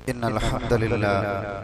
إن الحمد لله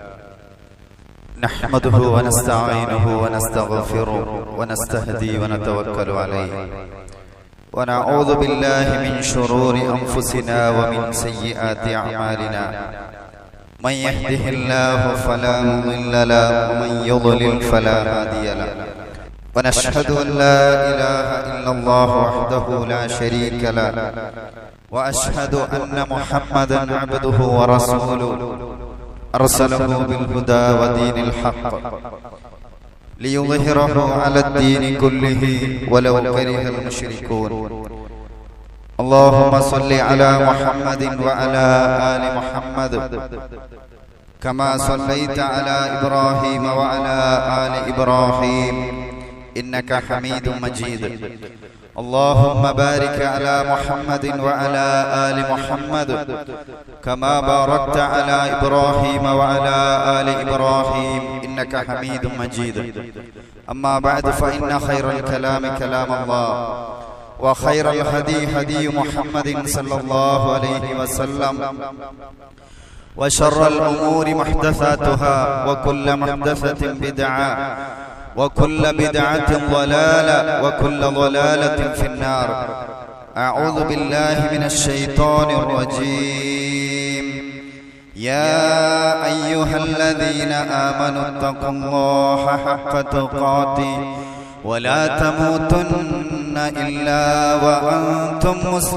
نحمده ونستعينه ونستغفره ونستهدي ونتوكل عليه ونعوذ بالله من شرور أنفسنا ومن سيئات أعمالنا من يهده الله فلا مضل له ومن يضلل فلا هادي له ونشهد أن لا إله إلا الله وحده لا شريك له وأشهد أن محمدا عبده ورسوله أرسله بالهدى ودين الحق ليظهره على الدين كله ولو كره المشركون اللهم صل على محمد وعلى آل محمد كما صليت على إبراهيم وعلى آل إبراهيم إنك حميد مجيد اللهم بارك على محمد وعلى آل محمد كما باركت على إبراهيم وعلى آل إبراهيم إنك حميد مجيد أما بعد فإن خير الكلام كلام الله وخير الهدي هدي محمد صلى الله عليه وسلم وشر الأمور محدثاتها وكل محدثة بدعة وكل بدعة ضلالة وكل ضلالة في النار أعوذ بالله من الشيطان الرجيم يا أيها الذين آمنوا اتقوا الله حق تقاته ولا تموتن إلا وأنتم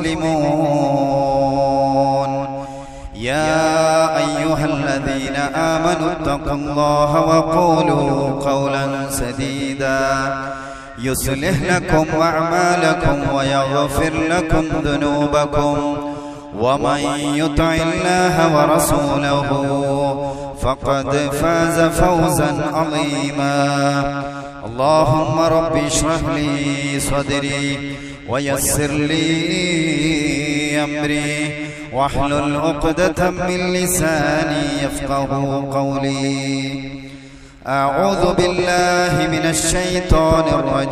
مسلمون يا أيها الذين آمنوا اتقوا الله وقولوا قولا سديدا يصلح لكم أعمالكم ويغفر لكم ذنوبكم ومن يطع الله ورسوله فقد فاز فوزا عظيما اللهم رب اشرح لي صدري ويسر لي أمري واحلل عقدة من لساني يفقه قولي أعوذ بالله من الشيطان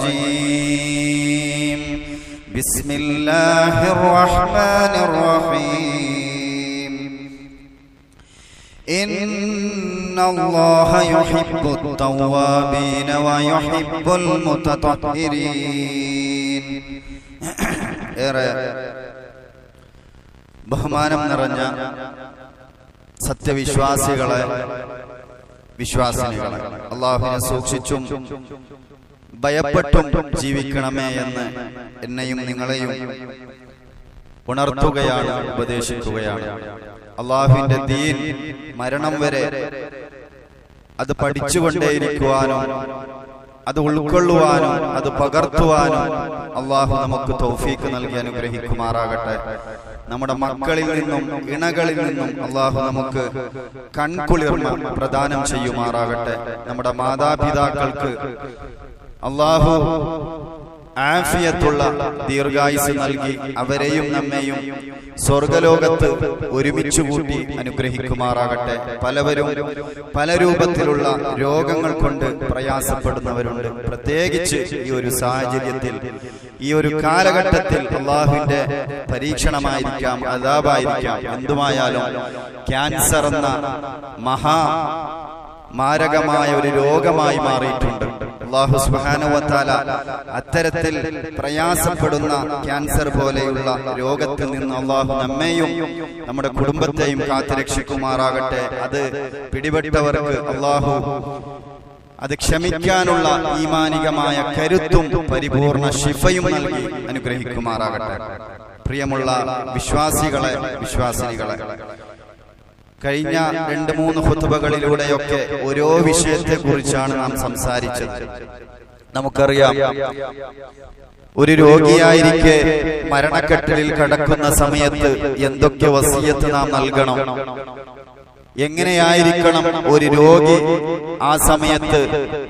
الرجيم بسم الله الرحمن الرحيم إن الله يحب التوابين ويحب المتطهرين ബഹുമാനം നിറഞ്ഞ സത്യവിശ്വാസികളെ വിശ്വാസിനികളെ അള്ളാഹുവിനെ സൂക്ഷിച്ചും ഭയപ്പെട്ടും ജീവിക്കണമേ എന്ന് എന്നെയും നിങ്ങളെയും ഉണർത്തുകയാണ് ഉപദേശിക്കുകയാണ് അള്ളാഹുവിന്റെ ദീൻ മരണം വരെ അത് പഠിച്ചുകൊണ്ടേയിരിക്കുവാനും അത് ഉൾക്കൊള്ളുവാനും അത് പകർത്തുവാനും അള്ളാഹു നമുക്ക് തൗഫീക്ക് നൽകി അനുഗ്രഹിക്കുമാറാകട്ടെ നമ്മുടെ മക്കളിൽ നിന്നും ഇണകളിൽ നിന്നും അള്ളാഹു നമുക്ക് കൺകുളിർമ പ്രദാനം ചെയ്യുമാറാകട്ടെ നമ്മുടെ മാതാപിതാക്കൾക്ക് അള്ളാഹു ആഫിയത്തുള്ള ദീർഘായുസ് നൽകി അവരെയും നമ്മെയും സ്വർഗലോകത്ത് ഒരുമിച്ച് കൂട്ടി അനുഗ്രഹിക്കുമാറാകട്ടെ പലവരും പല രൂപത്തിലുള്ള രോഗങ്ങൾ കൊണ്ട് പ്രയാസപ്പെടുന്നവരുണ്ട് പ്രത്യേകിച്ച് ഈ ഒരു സാഹചര്യത്തിൽ ഈ ഒരു കാലഘട്ടത്തിൽ അള്ളാഹുവിന്റെ പരീക്ഷണമായിരിക്കാം അതാപായിരിക്കാം എന്തുമായാലും ക്യാൻസർ എന്ന മഹാ മാരകമായ ഒരു രോഗമായി മാറിയിട്ടുണ്ട് അള്ളാഹു സുബാനുവത്താല അത്തരത്തിൽ പ്രയാസപ്പെടുന്ന ക്യാൻസർ പോലെയുള്ള രോഗത്തിൽ നിന്ന് അള്ളാഹു നമ്മെയും നമ്മുടെ കുടുംബത്തെയും കാത്തുരക്ഷിക്കുമാറാകട്ടെ അത് പിടിപെട്ടവർക്ക് അള്ളാഹു അത് ക്ഷമിക്കാനുള്ള ഈമാനികമായ കരുത്തും പരിപൂർണ ശിഫയും നൽകി അനുഗ്രഹിക്കുമാറാകട്ടെ പ്രിയമുള്ള വിശ്വാസികളെ വിശ്വാസിനികളെ കഴിഞ്ഞ രണ്ട് മൂന്ന് ഹുത്തുബകളിലൂടെയൊക്കെ ഓരോ വിഷയത്തെ കുറിച്ചാണ് നാം സംസാരിച്ചത് നമുക്കറിയാം ഒരു രോഗിയായിരിക്കെ മരണക്കെട്ടിലിൽ കടക്കുന്ന സമയത്ത് എന്തൊക്കെ വസീയത്ത് നാം നൽകണം എങ്ങനെയായിരിക്കണം ഒരു രോഗി ആ സമയത്ത്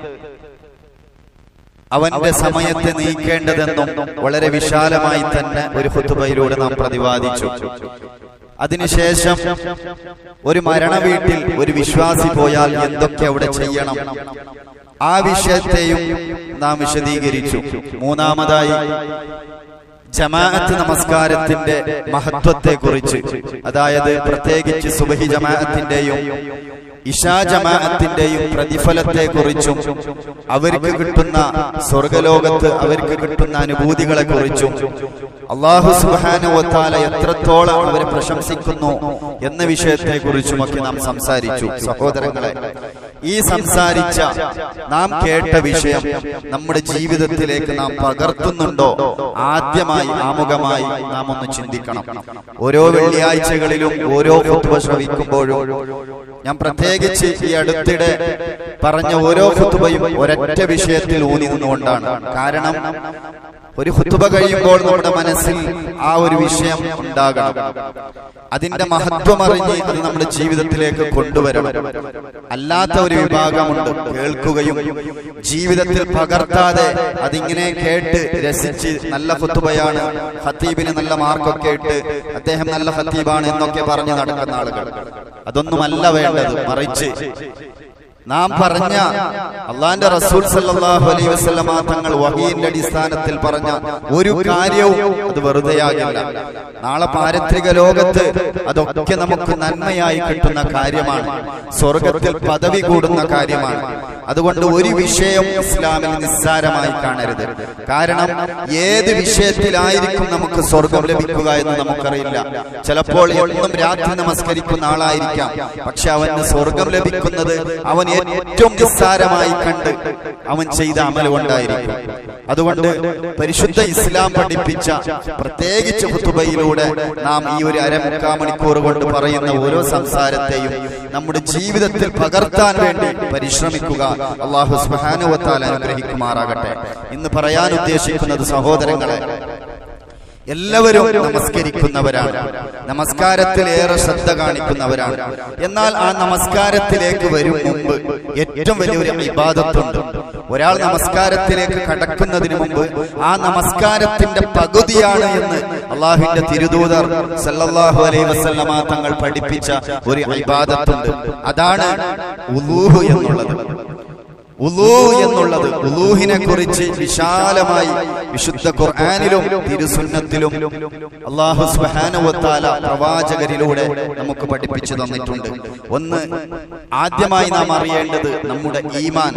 അവന്റെ സമയത്തെ നീക്കേണ്ടതെന്നും വളരെ വിശാലമായി തന്നെ ഒരു ഹുത്തുബയിലൂടെ നാം പ്രതിപാദിച്ചു അതിനുശേഷം ഒരു മരണ വീട്ടിൽ ഒരു വിശ്വാസി പോയാൽ എന്തൊക്കെ അവിടെ ചെയ്യണം ആ വിഷയത്തെയും നാം വിശദീകരിച്ചു മൂന്നാമതായി ജമാഅത്ത് നമസ്കാരത്തിന്റെ മഹത്വത്തെ കുറിച്ച് അതായത് പ്രത്യേകിച്ച് സുബഹി ജമാഅത്തിന്റെയും ഇഷാ ജമാഅത്തിന്റെയും പ്രതിഫലത്തെ കുറിച്ചും അവർക്ക് കിട്ടുന്ന സ്വർഗലോകത്ത് അവർക്ക് കിട്ടുന്ന അനുഭൂതികളെ കുറിച്ചും അള്ളാഹു സുബാനുവത്താല എത്രത്തോളം അവരെ പ്രശംസിക്കുന്നു എന്ന വിഷയത്തെ കുറിച്ചുമൊക്കെ നാം സംസാരിച്ചു സഹോദരങ്ങളെ ഈ സംസാരിച്ച നാം കേട്ട വിഷയം നമ്മുടെ ജീവിതത്തിലേക്ക് നാം പകർത്തുന്നുണ്ടോ ആദ്യമായി ആമുഖമായി നാം ഒന്ന് ചിന്തിക്കണം ഓരോ വെള്ളിയാഴ്ചകളിലും ഓരോ ഫുത്വ ശ്രവിക്കുമ്പോഴും ഞാൻ പ്രത്യേകിച്ച് ഈ അടുത്തിടെ പറഞ്ഞ ഓരോ ഫുത്തുബയും ഒരൊറ്റ വിഷയത്തിൽ ഊന്നി നിന്നുകൊണ്ടാണ് കാരണം ഒരു ഹുത്തുബ കഴിയുമ്പോൾ നമ്മുടെ മനസ്സിൽ ആ ഒരു വിഷയം ഉണ്ടാകണം അതിന്റെ മഹത്വം അറിഞ്ഞ് അത് നമ്മുടെ ജീവിതത്തിലേക്ക് കൊണ്ടുവരണം അല്ലാത്ത ഒരു വിഭാഗമുണ്ട് കേൾക്കുകയും ജീവിതത്തിൽ പകർത്താതെ അതിങ്ങനെ കേട്ട് രസിച്ച് നല്ല ഹുത്തുബയാണ് ഹത്തീബിന് നല്ല മാർക്കൊക്കെ ഇട്ട് അദ്ദേഹം നല്ല ഹത്തീബാണ് എന്നൊക്കെ പറഞ്ഞു നടക്കുന്ന ആളുകൾ അതൊന്നുമല്ല വേണ്ടത് മറിച്ച് നാം പറഞ്ഞ അള്ളാന്റെ റസൂൽ സല്ലല്ലാഹു അലൈഹി വസല്ലമ തങ്ങൾ വഹീന്റെ അടിസ്ഥാനത്തിൽ പറഞ്ഞ ഒരു കാര്യവും അത് വെറുതെയാകില്ല നാളെ പാരത്രിക ലോകത്ത് അതൊക്കെ നമുക്ക് നന്മയായി കിട്ടുന്ന കാര്യമാണ് സ്വർഗത്തിൽ പദവി കൂടുന്ന കാര്യമാണ് അതുകൊണ്ട് ഒരു വിഷയം ഇസ്ലാമിൽ നിസ്സാരമായി കാണരുത് കാരണം ഏത് വിഷയത്തിലായിരിക്കും നമുക്ക് സ്വർഗം ലഭിക്കുക എന്ന് നമുക്കറിയില്ല ചിലപ്പോൾ എന്നും രാത്രി നമസ്കരിക്കുന്ന ആളായിരിക്കാം പക്ഷെ അവന് സ്വർഗം ലഭിക്കുന്നത് അവൻ ഏറ്റവും നിസ്സാരമായി കണ്ട് അവൻ ചെയ്ത അമൽ കൊണ്ടായിരിക്കും അതുകൊണ്ട് പരിശുദ്ധ ഇസ്ലാം പഠിപ്പിച്ച പ്രത്യേകിച്ച് ഹുത്തുബയിലൂടെ നാം ഈ ഒരു അരമുക്കാ മണിക്കൂർ കൊണ്ട് പറയുന്ന ഓരോ സംസാരത്തെയും നമ്മുടെ ജീവിതത്തിൽ പകർത്താൻ വേണ്ടി പരിശ്രമിക്കുക അള്ളാഹു സുഹാനുവത്താൽ അനുഗ്രഹിക്കുമാറാകട്ടെ ഇന്ന് പറയാൻ ഉദ്ദേശിക്കുന്നത് സഹോദരങ്ങളെ എല്ലാവരും നമസ്കരിക്കുന്നവരാണ് നമസ്കാരത്തിൽ ഏറെ ശ്രദ്ധ കാണിക്കുന്നവരാണ് എന്നാൽ ആ നമസ്കാരത്തിലേക്ക് വരും മുമ്പ് ഏറ്റവും വലിയൊരു ഇബാദത്തുണ്ട് ഒരാൾ നമസ്കാരത്തിലേക്ക് കടക്കുന്നതിന് മുമ്പ് ആ നമസ്കാരത്തിന്റെ പകുതിയാണ് എന്ന് അള്ളാഹുവിന്റെ തിരുദൂതർ സല്ലല്ലാഹു അലൈഹി വസല്ലമ തങ്ങൾ പഠിപ്പിച്ച ഒരു ഇബാദത്തുണ്ട് അതാണ് ഉലൂഹ് എന്നുള്ളത് ഉലൂ എന്നുള്ളത് ഉലൂഹിനെ കുറിച്ച് വിശാലമായി വിശുദ്ധ ഖുർആാനിലും തിരുസുന്നത്തിലും അള്ളാഹു സുബാനുവത്താല പ്രവാചകരിലൂടെ നമുക്ക് പഠിപ്പിച്ചു തന്നിട്ടുണ്ട് ഒന്ന് ആദ്യമായി നാം അറിയേണ്ടത് നമ്മുടെ ഈമാൻ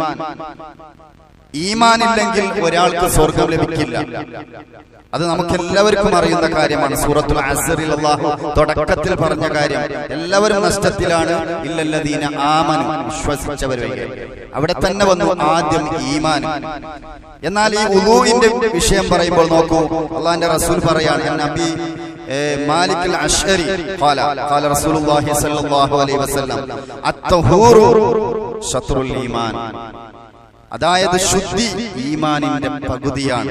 ഈമാനില്ലെങ്കിൽ ഒരാൾക്ക് സ്വർഗം ലഭിക്കില്ല അത് നമുക്ക് എല്ലാവർക്കും അറിയുന്ന കാര്യമാണ് സൂറത്തുൽ അസറിൽ അള്ളാഹു തുടക്കത്തിൽ പറഞ്ഞ കാര്യം എല്ലാവരും നഷ്ടത്തിലാണ് ഇല്ലല്ലദീന ആമനു വിശ്വസിച്ചവരൊക്കെ അവിടെ തന്നെ വന്നു ആദ്യം ഈമാൻ എന്നാൽ ഈ ഉലൂവിന്റെ വിഷയം പറയുമ്പോൾ നോക്കൂ അള്ളാഹിന്റെ റസൂൽ പറയാണ് നബി മാലിക് അഷ്അരി ഖാല ഖാല റസൂലുള്ളാഹി സ്വല്ലല്ലാഹു അലൈഹി വസല്ലം അത്തഹൂറു ശത്രുൽ ഈമാൻ അതായത് ശുദ്ധി ഈമാനിന്റെ പകുതിയാണ്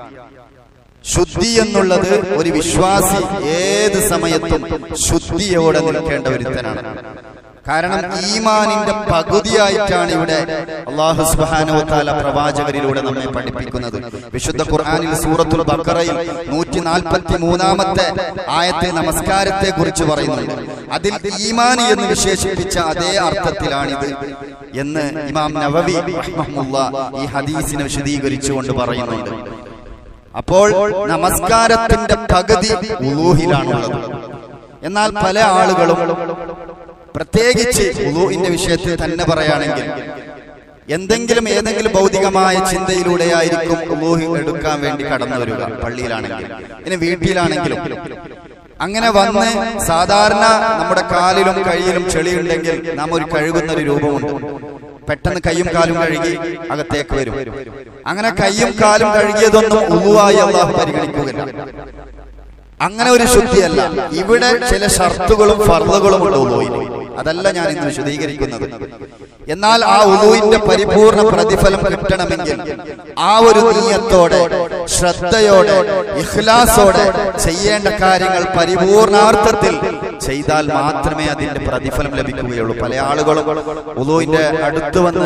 ശുദ്ധി എന്നുള്ളത് ഒരു വിശ്വാസി ഏത് സമയത്തും ശുദ്ധിയോടെ നിൽക്കേണ്ട ഒരുത്തനാണ് കാരണം ഈമാനിന്റെ പകുതിയായിട്ടാണ് ഇവിടെ അള്ളാഹു സുബാനുവത്താല പ്രവാചകരിലൂടെ നമ്മെ പഠിപ്പിക്കുന്നത് വിശുദ്ധ ഖുർആാനിൽ സൂറത്തുൽ ബക്കറയിൽ നൂറ്റി നാൽപ്പത്തി മൂന്നാമത്തെ ആയത്തെ നമസ്കാരത്തെ കുറിച്ച് പറയുന്നുണ്ട് അതിൽ ഈമാനി എന്ന് വിശേഷിപ്പിച്ച അതേ അർത്ഥത്തിലാണിത് എന്ന് ഇമാം നവവി റഹ്മഹുല്ല ഈ ഹദീസിനെ വിശദീകരിച്ചുകൊണ്ട് പറയുന്നുണ്ട് അപ്പോൾ നമസ്കാരത്തിന്റെ പകുതി ഉലൂഹിലാണുള്ളത് എന്നാൽ പല ആളുകളും പ്രത്യേകിച്ച് ഉലൂഹിന്റെ വിഷയത്തിൽ തന്നെ പറയുകയാണെങ്കിൽ എന്തെങ്കിലും ഏതെങ്കിലും ഭൗതികമായ ചിന്തയിലൂടെയായിരിക്കും ഉലൂഹി എടുക്കാൻ വേണ്ടി കടന്നു വരിക പള്ളിയിലാണെങ്കിൽ ഇനി വീട്ടിലാണെങ്കിലും അങ്ങനെ വന്ന് സാധാരണ നമ്മുടെ കാലിലും കൈയിലും ചെളിയുണ്ടെങ്കിൽ നാം ഒരു കഴുകുന്ന ഒരു രൂപമുണ്ട് പെട്ടെന്ന് കൈയും കാലും കഴുകി അകത്തേക്ക് വരും അങ്ങനെ കൈയും കാലും കഴുകിയതൊന്നും ഉളുവായി അള്ളാഹു പരിഗണിക്കുകയില്ല അങ്ങനെ ഒരു ശുദ്ധിയല്ല ഇവിടെ ചില ഷർത്തുകളും ഫർദുകളും ഉണ്ട് ഉളുവിന് അതല്ല ഞാൻ ഇന്ന് വിശദീകരിക്കുന്നത് എന്നാൽ ആ ഉലുവിന്റെ പരിപൂർണ പ്രതിഫലം കിട്ടണമെങ്കിൽ ആ ഒരു നീയത്തോടെ ശ്രദ്ധയോടെ ഇഖ്ലാസോടെ ചെയ്യേണ്ട കാര്യങ്ങൾ പരിപൂർണാർത്ഥത്തിൽ ചെയ്താൽ മാത്രമേ അതിന്റെ പ്രതിഫലം ലഭിക്കുകയുള്ളൂ പല ആളുകളും ഉലുവിന്റെ അടുത്ത് വന്ന്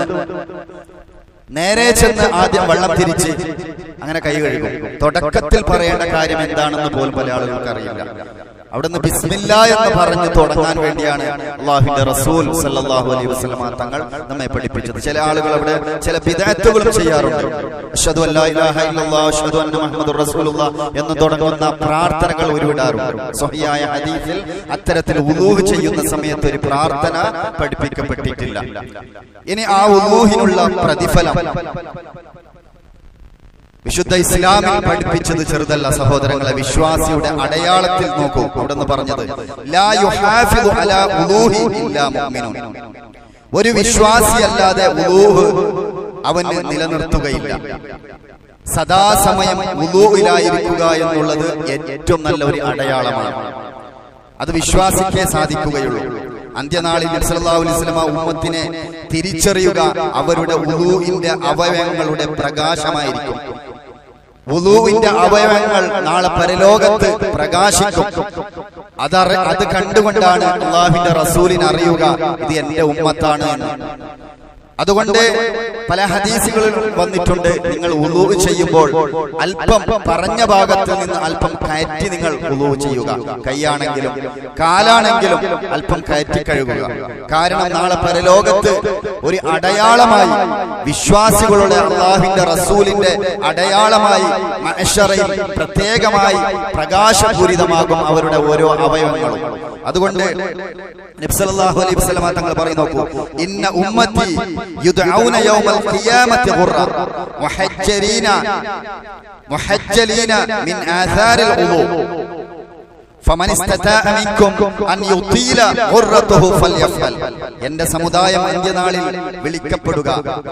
നേരെ ചെന്ന് ആദ്യം വെള്ളം തിരിച്ച് അങ്ങനെ കൈ കഴുകും തുടക്കത്തിൽ പറയേണ്ട കാര്യം എന്താണെന്ന് പോലും പല ആളുകൾക്ക് അറിയില്ല അവിടുന്ന് ബിസ്മില്ല എന്ന് പറഞ്ഞു തുടങ്ങാൻ വേണ്ടിയാണ് അള്ളാഹുവിന്റെ റസൂൽ സല്ലല്ലാഹു അലൈഹി വസല്ലമ തങ്ങൾ നമ്മെ പഠിപ്പിച്ചത് ചില ആളുകൾ അവിടെ ചില ബിദഅത്തുകളും ചെയ്യാറുണ്ട് അഷ്ഹദു അല്ലാ ഇലാഹ ഇല്ലല്ലാഹ് അഷ്ഹദു അന്ന മുഹമ്മദുർ റസൂലുള്ളാഹ് എന്ന് തുടങ്ങുന്ന പ്രാർത്ഥനകൾ ഉരുവിടാറുണ്ട് സ്വഹിയായ ഹദീസിൽ അത്തരത്തിൽ ഉലൂഹ് ചെയ്യുന്ന സമയത്ത് ഒരു പ്രാർത്ഥന പഠിപ്പിക്കപ്പെട്ടിട്ടില്ല ഇനി ആ ഉലൂഹിനുള്ള പ്രതിഫലം വിശുദ്ധ ഇസ്ലാമിൽ പഠിപ്പിച്ചത് ചെറുതല്ല സഹോദരങ്ങളെ വിശ്വാസിയുടെ അടയാളത്തിൽ നോക്കൂ അവിടെ നിന്ന് പറഞ്ഞത് ലാ യുഹാഫിദു അലാ ഉലൂഹി ഇല്ലാ മുഅ്മിനൂൻ ഒരു വിശ്വാസി അല്ലാതെ ഉലൂഹ് അവന് നിലനിർത്തുകയില്ല സദാസമയം ഉലൂഹിലായിരിക്കുക എന്നുള്ളത് ഏറ്റവും നല്ല ഒരു അടയാളമാണ് അത് വിശ്വാസിക്കേ സാധിക്കുകയുള്ളൂ അന്ത്യനാളിൽ നബി സല്ലല്ലാഹു അലൈഹി വസല്ലമ ഉമ്മത്തിനെ തിരിച്ചറിയുക അവരുടെ ഉലൂഹിന്റെ അവയവങ്ങളുടെ പ്രകാശമായിരിക്കും വുളുവിന്റെ അവയവങ്ങൾ നാളെ പരലോകത്ത് പ്രകാശിക്കും അതറി അത് കണ്ടുകൊണ്ടാണ് അള്ളാഹുവിന്റെ റസൂലിന് അറിയുക ഇത് എന്റെ ഉമ്മത്താണ് എന്ന് അതുകൊണ്ട് പല ഹദീസുകളിൽ വന്നിട്ടുണ്ട് നിങ്ങൾ ഉളൂവ് ചെയ്യുമ്പോൾ അല്പം പറഞ്ഞ ഭാഗത്ത് നിന്ന് അല്പം കയറ്റി നിങ്ങൾ ഉളൂവ് ചെയ്യുക കൈയാണെങ്കിലും കാലാണെങ്കിലും അല്പം കയറ്റി കഴുകുക കാരണം നാളെ പരലോകത്ത് ഒരു അടയാളമായി വിശ്വാസികളുടെ അള്ളാഹിന്റെ റസൂലിന്റെ അടയാളമായി മഹഷറയിൽ പ്രത്യേകമായി പ്രകാശപൂരിതമാകും അവരുടെ ഓരോ അവയവങ്ങളും അതുകൊണ്ട് നബ്സല്ലാഹു അലൈഹി വസല്ലമ തങ്ങൾ പറയും നോക്കൂ ഇന്ന ഉമ്മത്തി യുദ്ഔന യൗമൽ ഖിയാമത്തി ഖുറ മുഹജ്ജലീന മുഹജ്ജലീന മിൻ ആഥാരിൽ ഉളൂ ഫമൻ ഇസ്തതാഅ മിൻകും അൻ യുതീല ഖുറത്തുഹു ഫൽയഫൽ എന്റെ സമുദായം അന്ത്യനാളിൽ വിളിക്കപ്പെടുക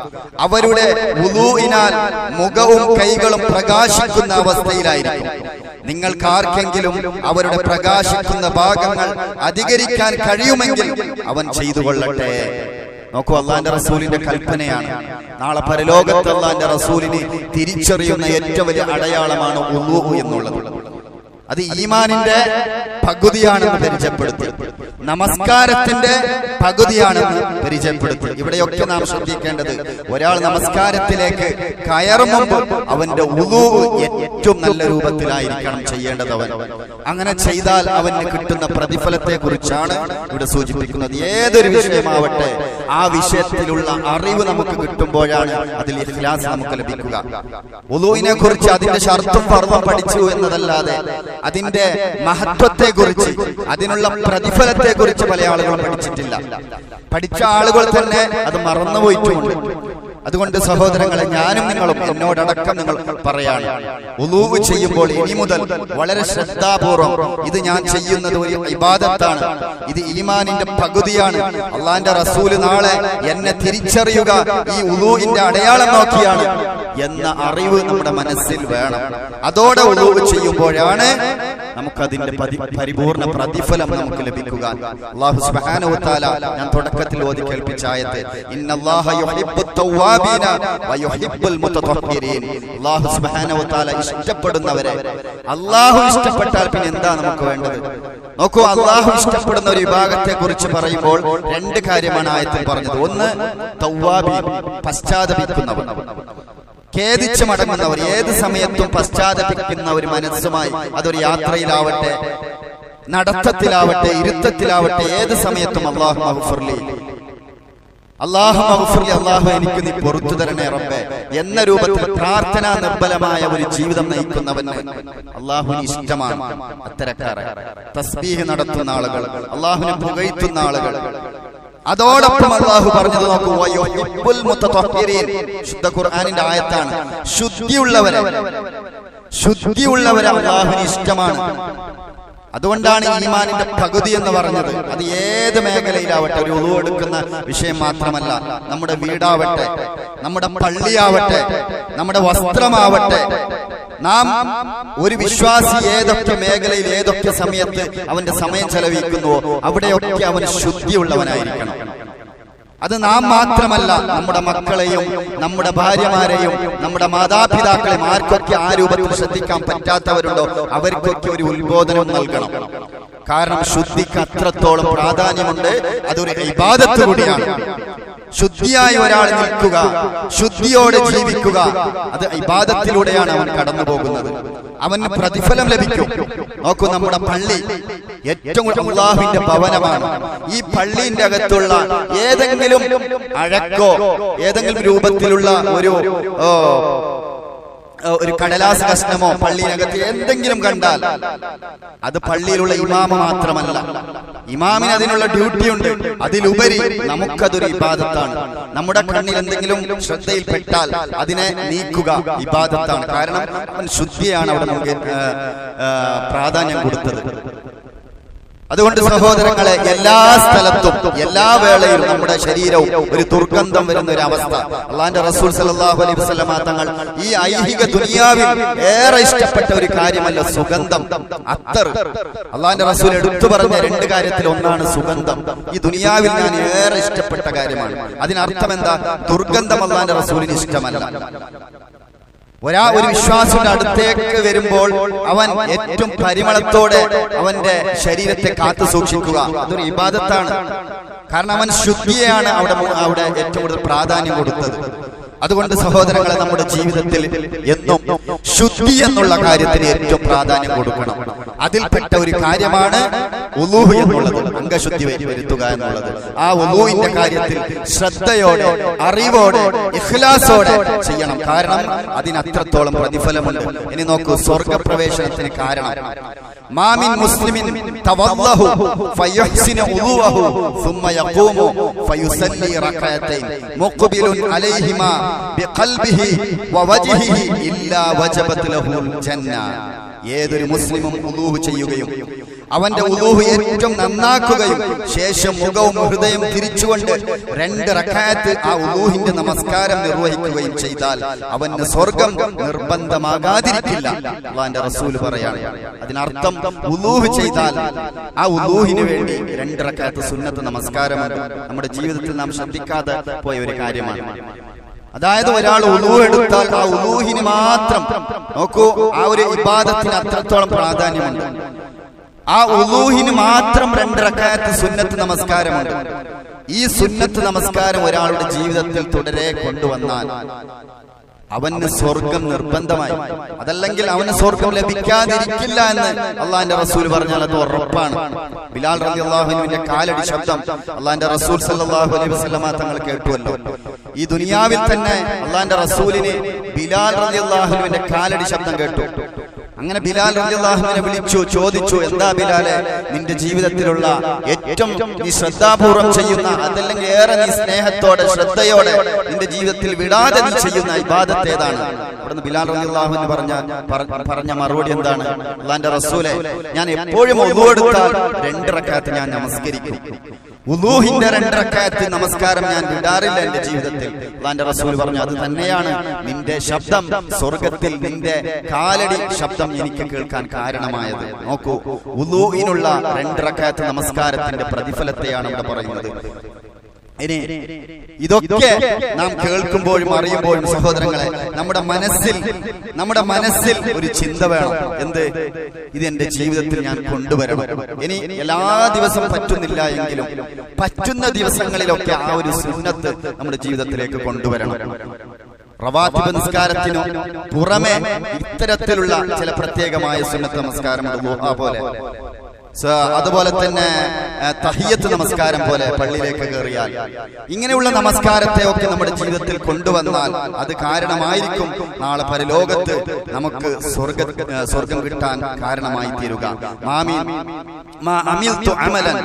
അവരുടെ വുളൂഇനാൽ മുഖവും കൈകളും പ്രകാശിക്കുന്ന അവസ്ഥയിലായിരിക്കും നിങ്ങൾക്ക് ആർക്കെങ്കിലും അവരുടെ പ്രകാശിക്കുന്ന ഭാഗങ്ങൾ അധികരിക്കാൻ കഴിയുമെങ്കിൽ അവൻ ചെയ്തു കൊള്ളട്ടെ നോക്കൂ അള്ളാന്റെ റസൂലിന്റെ കൽപ്പനയാണ് നാളെ പരലോകത്ത് അള്ളാന്റെ റസൂലിനെ തിരിച്ചറിയുന്ന ഏറ്റവും വലിയ അടയാളമാണ് ഉള്ളൂ എന്നുള്ളത് അത് ഈമാനിന്റെ പകുതിയാണെന്ന് പരിചയപ്പെടുത്തി നമസ്കാരത്തിന്റെ പകുതിയാണെന്ന് പരിചയപ്പെടുത്തി ഇവിടെയൊക്കെ നാം ശ്രദ്ധിക്കേണ്ടത് ഒരാൾ നമസ്കാരത്തിലേക്ക് കയറും മുമ്പ് അവന്റെ ഉളു ഏറ്റവും നല്ല രൂപത്തിലായിരിക്കണം ചെയ്യേണ്ടത് അവൻ അങ്ങനെ ചെയ്താൽ അവന് കിട്ടുന്ന പ്രതിഫലത്തെ കുറിച്ചാണ് ഇവിടെ സൂചിപ്പിക്കുന്നത് ഏതൊരു വിഷയമാവട്ടെ ആ വിഷയത്തിലുള്ള അറിവ് നമുക്ക് കിട്ടുമ്പോഴാണ് അതിൽ ഇഖ്ലാസ് നമുക്ക് ലഭിക്കുക ഉളുവിനെ കുറിച്ച് അതിന്റെ ഷർത്തും ഫർദും പഠിച്ചു എന്നതല്ലാതെ അതിന്റെ മഹത്വത്തെ കുറിച്ച് അതിനുള്ള പ്രതിഫലത്തെ കുറിച്ച് പല ആളുകളും പഠിച്ചിട്ടില്ല പഠിച്ച ആളുകൾ തന്നെ അത് മറന്നുപോയിട്ടുമുണ്ട് അതുകൊണ്ട് സഹോദരങ്ങളെ ഞാനും നിങ്ങളും എന്നോടടക്കം നിങ്ങൾ പറയാണ് ഉലൂവ് ചെയ്യുമ്പോൾ ഇനി മുതൽ വളരെ ശ്രദ്ധാപൂർവം ഇത് ഞാൻ ചെയ്യുന്നത് ഒരു ഇബാദത്താണ് ഇത് ഈമാനിന്റെ പകുതിയാണ് അള്ളാന്റെ റസൂല് നാളെ എന്നെ തിരിച്ചറിയുക ഈ ഉലൂവിന്റെ അടയാളം നോക്കിയാണ് എന്ന അറിവ് നമ്മുടെ മനസ്സിൽ വേണം അതോടെ ഉലൂവ് ചെയ്യുമ്പോഴാണ് നമുക്കതിന്റെ പതി- പരിപൂർണ പ്രതിഫലം നമുക്ക് ലഭിക്കുക അള്ളാഹു സുബ്ഹാനഹു വ തആല ഞാൻ തുടക്കത്തിൽ ഓതി കേൾപ്പിച്ച ആയത്ത് ഇന്നല്ലാഹ യുഹിബ്ബുത് തവ്വാബീന വ യുഹിബ്ബുൽ മുതതഹ്ഹിരീൻ അള്ളാഹു സുബ്ഹാനഹു വ തആല ഇഷ്ടപ്പെടുന്നവരെ അള്ളാഹു ഇഷ്ടപ്പെട്ടാൽ പിന്നെ എന്താ നമുക്ക് വേണ്ടത് നോക്കൂ അള്ളാഹു ഇഷ്ടപ്പെടുന്ന ഒരു വിഭാഗത്തെ കുറിച്ച് പറയുമ്പോൾ രണ്ട് കാര്യമാണ് ആയത്തിൽ പറഞ്ഞത് ഒന്ന് തവ്വാബീൻ പശ്ചാത്തപിക്കുന്നവർ ഖേദിച്ച് മടങ്ങുന്നവർ ഏത് സമയത്തും പശ്ചാത്തപിക്കുന്ന ഒരു മനസ്സുമായി അതൊരു യാത്രയിലാവട്ടെ നടത്തത്തിലാവട്ടെ ഇരുത്തത്തിലാവട്ടെ ഏത് സമയത്തും അള്ളാഹു മഹഫുർലി അള്ളാഹു മഹഫുർലി അള്ളാഹു എനിക്ക് നീ പൊറത്തു തരണേ റബ്ബേ എന്ന രൂപത്തിൽ പ്രാർത്ഥനാ നിർബലമായ ഒരു ജീവിതം നയിക്കുന്നവന് അള്ളാഹുവിന് ഇഷ്ടമാണ് അത്തരക്കാരെ തസ്ബീഹ് നടത്തുന്ന ആളുകൾ അള്ളാഹുവിനെ പുകഴ്ത്തുന്ന ആളുകൾ അതോടൊപ്പം അള്ളാഹു പറഞ്ഞത് നോക്കൂ വയുഹിബ്ബുൽ മുത്തത്വഹിരീൻ. ശുദ്ധ ഖുർആനിന്റെ ആയത്താണ് ശുദ്ധിയുള്ളവരെ ശുദ്ധിയുള്ളവരെ അള്ളാഹുവിന് ഇഷ്ടമാണ് അതുകൊണ്ടാണ് ഈമാനിന്റെ പകുതി എന്ന് പറഞ്ഞത് അത് ഏത് മേഖലയിലാവട്ടെ ഒരു ഉളു എടുക്കുന്ന വിഷയം മാത്രമല്ല നമ്മുടെ വീടാവട്ടെ നമ്മുടെ പള്ളിയാവട്ടെ നമ്മുടെ വസ്ത്രമാവട്ടെ നാം ഒരു വിശ്വാസി ഏതൊക്കെ മേഖലയിൽ ഏതൊക്കെ സമയത്ത് അവന്റെ സമയം ചെലവഴിക്കുന്നുവോ അവിടെയൊക്കെ അവൻ ശുദ്ധിയുള്ളവനായിരിക്കണം അത് നാം മാത്രമല്ല നമ്മുടെ മക്കളെയും നമ്മുടെ ഭാര്യമാരെയും നമ്മുടെ മാതാപിതാക്കളെയും ആർക്കൊക്കെ ആ രൂപത്തിൽ ശ്രദ്ധിക്കാൻ പറ്റാത്തവരുണ്ടോ അവർക്കൊക്കെ ഒരു ഉത്ബോധനം നൽകണം കാരണം ശുദ്ധിക്ക് അത്രത്തോളം പ്രാധാന്യമുണ്ട് അതൊരു ഇബാദത്ത് കൂടിയാണ് ശുദ്ധിയായി ഒരാൾ നിൽക്കുക ശുദ്ധിയോടെ ജീവിക്കുക അത് ഇബാദത്തിലൂടെയാണ് അവൻ കടന്നു പോകുന്നത് അവന് പ്രതിഫലം ലഭിക്കും നോക്കൂ നമ്മുടെ പള്ളി ഏറ്റവും കൂടുതൽ അള്ളാഹുവിന്റെ ഭവനമാണ് ഈ പള്ളിന്റെ അകത്തുള്ള ഏതെങ്കിലും അഴക്കോ ഏതെങ്കിലും രൂപത്തിലുള്ള ഒരു ഓ, ഓ, ഒരു കടലാസ് കഷ്ണമോ പള്ളിയിനകത്ത് എന്തെങ്കിലും കണ്ടാൽ അത് പള്ളിയിലുള്ള ഇമാമ മാത്രമല്ല ഇമാമിന് അതിനുള്ള ഡ്യൂട്ടി ഉണ്ട് അതിലുപരി നമുക്കതൊരു ഇബാദത്താണ് നമ്മുടെ കണ്ണിൽ എന്തെങ്കിലും ശ്രദ്ധയിൽപ്പെട്ടാൽ അതിനെ നീക്കുക ഇബാദത്താണ് കാരണം അവൻ ശുദ്ധിയാണ് അവിടെ നമുക്ക് ആ, ആ, പ്രാധാന്യം കൊടുത്തത് അതുകൊണ്ട് സഹോദരങ്ങളെ എല്ലാ സ്ഥലത്തും എല്ലാ വേളയിലും നമ്മുടെ ശരീരവും ഒരു ദുർഗന്ധം വരുന്ന ഒരു അവസ്ഥ അള്ളാന്റെ റസൂൽ സല്ലല്ലാഹു അലൈഹി വസല്ലമ തങ്ങൾ ഈ ഐഹിക ദുനിയാവിൽ ഏറെ ഇഷ്ടപ്പെട്ട ഒരു കാര്യമല്ല സുഗന്ധം അത്തർ അള്ളാന്റെ റസൂൽ എടുത്തു പറഞ്ഞ രണ്ട് കാര്യത്തിൽ ഒന്നാണ് സുഗന്ധം ഈ ദുനിയാവിൽ ഞാൻ ഏറെ ഇഷ്ടപ്പെട്ട കാര്യമാണ് അതിനർത്ഥം എന്താ ദുർഗന്ധം അള്ളാന്റെ റസൂലിന് ഇഷ്ടമല്ല ഒരാ ഒരു വിശ്വാസിയുടെ അടുത്തേക്ക് വരുമ്പോൾ അവൻ ഏറ്റവും പരിമളത്തോടെ അവന്റെ ശരീരത്തെ കാത്തു സൂക്ഷിക്കുക അതൊരു ഇബാദത്താണ് കാരണം അവൻ ശുദ്ധിയെയാണ് അവിടെ മു- അവിടെ ഏറ്റവും കൂടുതൽ പ്രാധാന്യം കൊടുത്തത് അതുകൊണ്ട് സഹോദരങ്ങളെ നമ്മുടെ ജീവിതത്തിൽ എന്നും ശുദ്ധി എന്നുള്ള കാര്യത്തിന് ഏറ്റവും പ്രാധാന്യം കൊടുക്കണം അതിൽപ്പെട്ട ഒരു കാര്യമാണ് ഉലൂഹ് എന്നുള്ളത് അംഗശുദ്ധി വരു- വരുത്തുക എന്നുള്ളത് ആ ഉലൂഹിന്റെ കാര്യത്തിൽ ശ്രദ്ധയോടെ അറിവോടെ ഇഖ്ലാസോടെ ചെയ്യണം കാരണം അതിന് അത്രത്തോളം പ്രതിഫലമുണ്ട് ഇനി നോക്കൂ സ്വർഗപ്രവേശനത്തിന് കാരണം മാമിൻ മുസ്ലിമിൻ തവല്ലഹു ഫയുഹ്സിനു ഉളൂഹു ثم يقوم فيصلي ركعتين مقبل عليهما بقلبه ووجهه إلا وجبت له الجنة ഏതൊരു മുസ്ലിമും ഉലൂഹ് ചെയ്യുകയും അവന്റെ ഉലൂഹ് ഏറ്റവും നന്നാക്കുകയും ശേഷം മുഖവും ഹൃദയം തിരിച്ചുകൊണ്ട് രണ്ട് റക്കായത്ത് ആ ഉലൂഹിന്റെ നമസ്കാരം നിർവഹിക്കുകയും ചെയ്താൽ അവന് സ്വർഗം നിർബന്ധമാകാതിരിക്കില്ല അള്ളാന്റെ റസൂൽ പറയാണ് അതിനർത്ഥം ഉലൂഹ് ചെയ്താൽ ആ ഉലൂഹിന് വേണ്ടി രണ്ട് റക്കായത്ത് സുന്നത്ത് നമസ്കാരമുണ്ട് നമ്മുടെ ജീവിതത്തിൽ നാം ശ്രദ്ധിക്കാതെ പോയ ഒരു കാര്യമാണ് അതായത് ഒരാൾ ഉലൂ എടുത്താൽ ആ ഉലൂഹിന് മാത്രം നോക്കൂ ആ ഒരു ഇബാദത്തിന് അത്രത്തോളം പ്രാധാന്യമുണ്ട് ആ ഉലൂഹിന് മാത്രം രണ്ട് റക്കായത്ത് സുന്നത്ത് നമസ്കാരമുണ്ട് ഈ സുന്നത്ത് നമസ്കാരം ഒരാളുടെ ജീവിതത്തിൽ തുടരെ കൊണ്ടുവന്നാൽ അവന് സ്വർഗം നിർബന്ധമായി അതല്ലെങ്കിൽ അവന് സ്വർഗം ലഭിക്കാതിരിക്കില്ല എന്ന് അള്ളാന്റെ റസൂൽ പറഞ്ഞാൽ അത് ഉറപ്പാണ് ബിലാൽ റബി അള്ളാഹുവിന്റെ കാലടി ശബ്ദം അള്ളാന്റെ റസൂൽ സല്ലല്ലാഹു അലൈഹി വസല്ലമ തങ്ങൾ കേട്ടുവല്ലോ ഈ ദുനിയാവിൽ തന്നെ അള്ളാന്റെ റസൂലിന് ബിലാൽ റബി അള്ളാഹുവിന്റെ കാലടി ശബ്ദം കേട്ടു അങ്ങനെ ബിലാൽ റളിയല്ലാഹുവിനെ വിളിച്ചു ചോദിച്ചു എന്താ ബിലാലെ നിന്റെ ജീവിതത്തിലുള്ള ഏറ്റവും നീ ശ്രദ്ധാപൂർവം ചെയ്യുന്ന അതല്ലെങ്കിൽ ഏറെ നീ സ്നേഹത്തോടെ ശ്രദ്ധയോടെ നിന്റെ ജീവിതത്തിൽ വിടാതെ നീ ചെയ്യുന്ന ഇബാദത്ത് ഏതാണ് അവിടുന്ന് ബിലാൽ റളിയല്ലാഹുവിന് പറഞ്ഞ പറ- പറഞ്ഞ മറുപടി എന്താണ് അള്ളാന്റെ റസൂലെ ഞാൻ എപ്പോഴും ഒന്നു എടുത്താൽ രണ്ട് റക്കാത്ത് ഞാൻ നമസ്കരിക്കും ഉലൂഹിന്റെ രണ്ടരക്കായത്ത് നമസ്കാരം ഞാൻ വിടാറില്ല എന്റെ ജീവിതത്തിൽ അള്ളാന്റെ റസൂൽ പറഞ്ഞു അത് തന്നെയാണ് നിന്റെ ശബ്ദം സ്വർഗത്തിൽ നിന്റെ കാലടി ശബ്ദം എനിക്ക് കേൾക്കാൻ കാരണമായത് നോക്കൂ ഉലൂഹിനുള്ള രണ്ടരക്കായത്ത് നമസ്കാരത്തിന്റെ പ്രതിഫലത്തെയാണ് ഇവിടെ പറയുന്നത് ഇനി ഇതൊക്കെ നാം കേൾക്കുമ്പോഴും അറിയുമ്പോഴും സഹോദരങ്ങളെ നമ്മുടെ മനസ്സിൽ നമ്മുടെ മനസ്സിൽ ഒരു ചിന്ത വേണം എന്ത് ഇത് എന്റെ ജീവിതത്തിൽ ഞാൻ കൊണ്ടുവരണം ഇനി എല്ലാ ദിവസവും പറ്റുന്നില്ല എങ്കിലും പറ്റുന്ന ദിവസങ്ങളിലൊക്കെ ആ ഒരു സുന്നത്ത് നമ്മുടെ ജീവിതത്തിലേക്ക് കൊണ്ടുവരണം റവാത്തിബ് നിസ്കാരത്തിനു പുറമെ ഇത്തരത്തിലുള്ള ചില പ്രത്യേകമായ സുന്നത്ത് നമസ്കാരമുണ്ട് ദുഹാ പോലെ സ- അതുപോലെ തന്നെ ആ, തഹിയ്യത്ത് നമസ്കാരം പോലെ പള്ളിയിലേക്ക് കയറിയാൽ ഇങ്ങനെയുള്ള നമസ്കാരത്തെ ഒക്കെ നമ്മുടെ ജീവിതത്തിൽ കൊണ്ടുവന്നാൽ അത് കാരണമായിരിക്കും നാളെ പരലോകത്ത് നമുക്ക് സ്വർഗ ആ, സ്വർഗം കിട്ടാൻ കാരണമായി തീരുക മാമി മാ അമിൽതു അമലൻ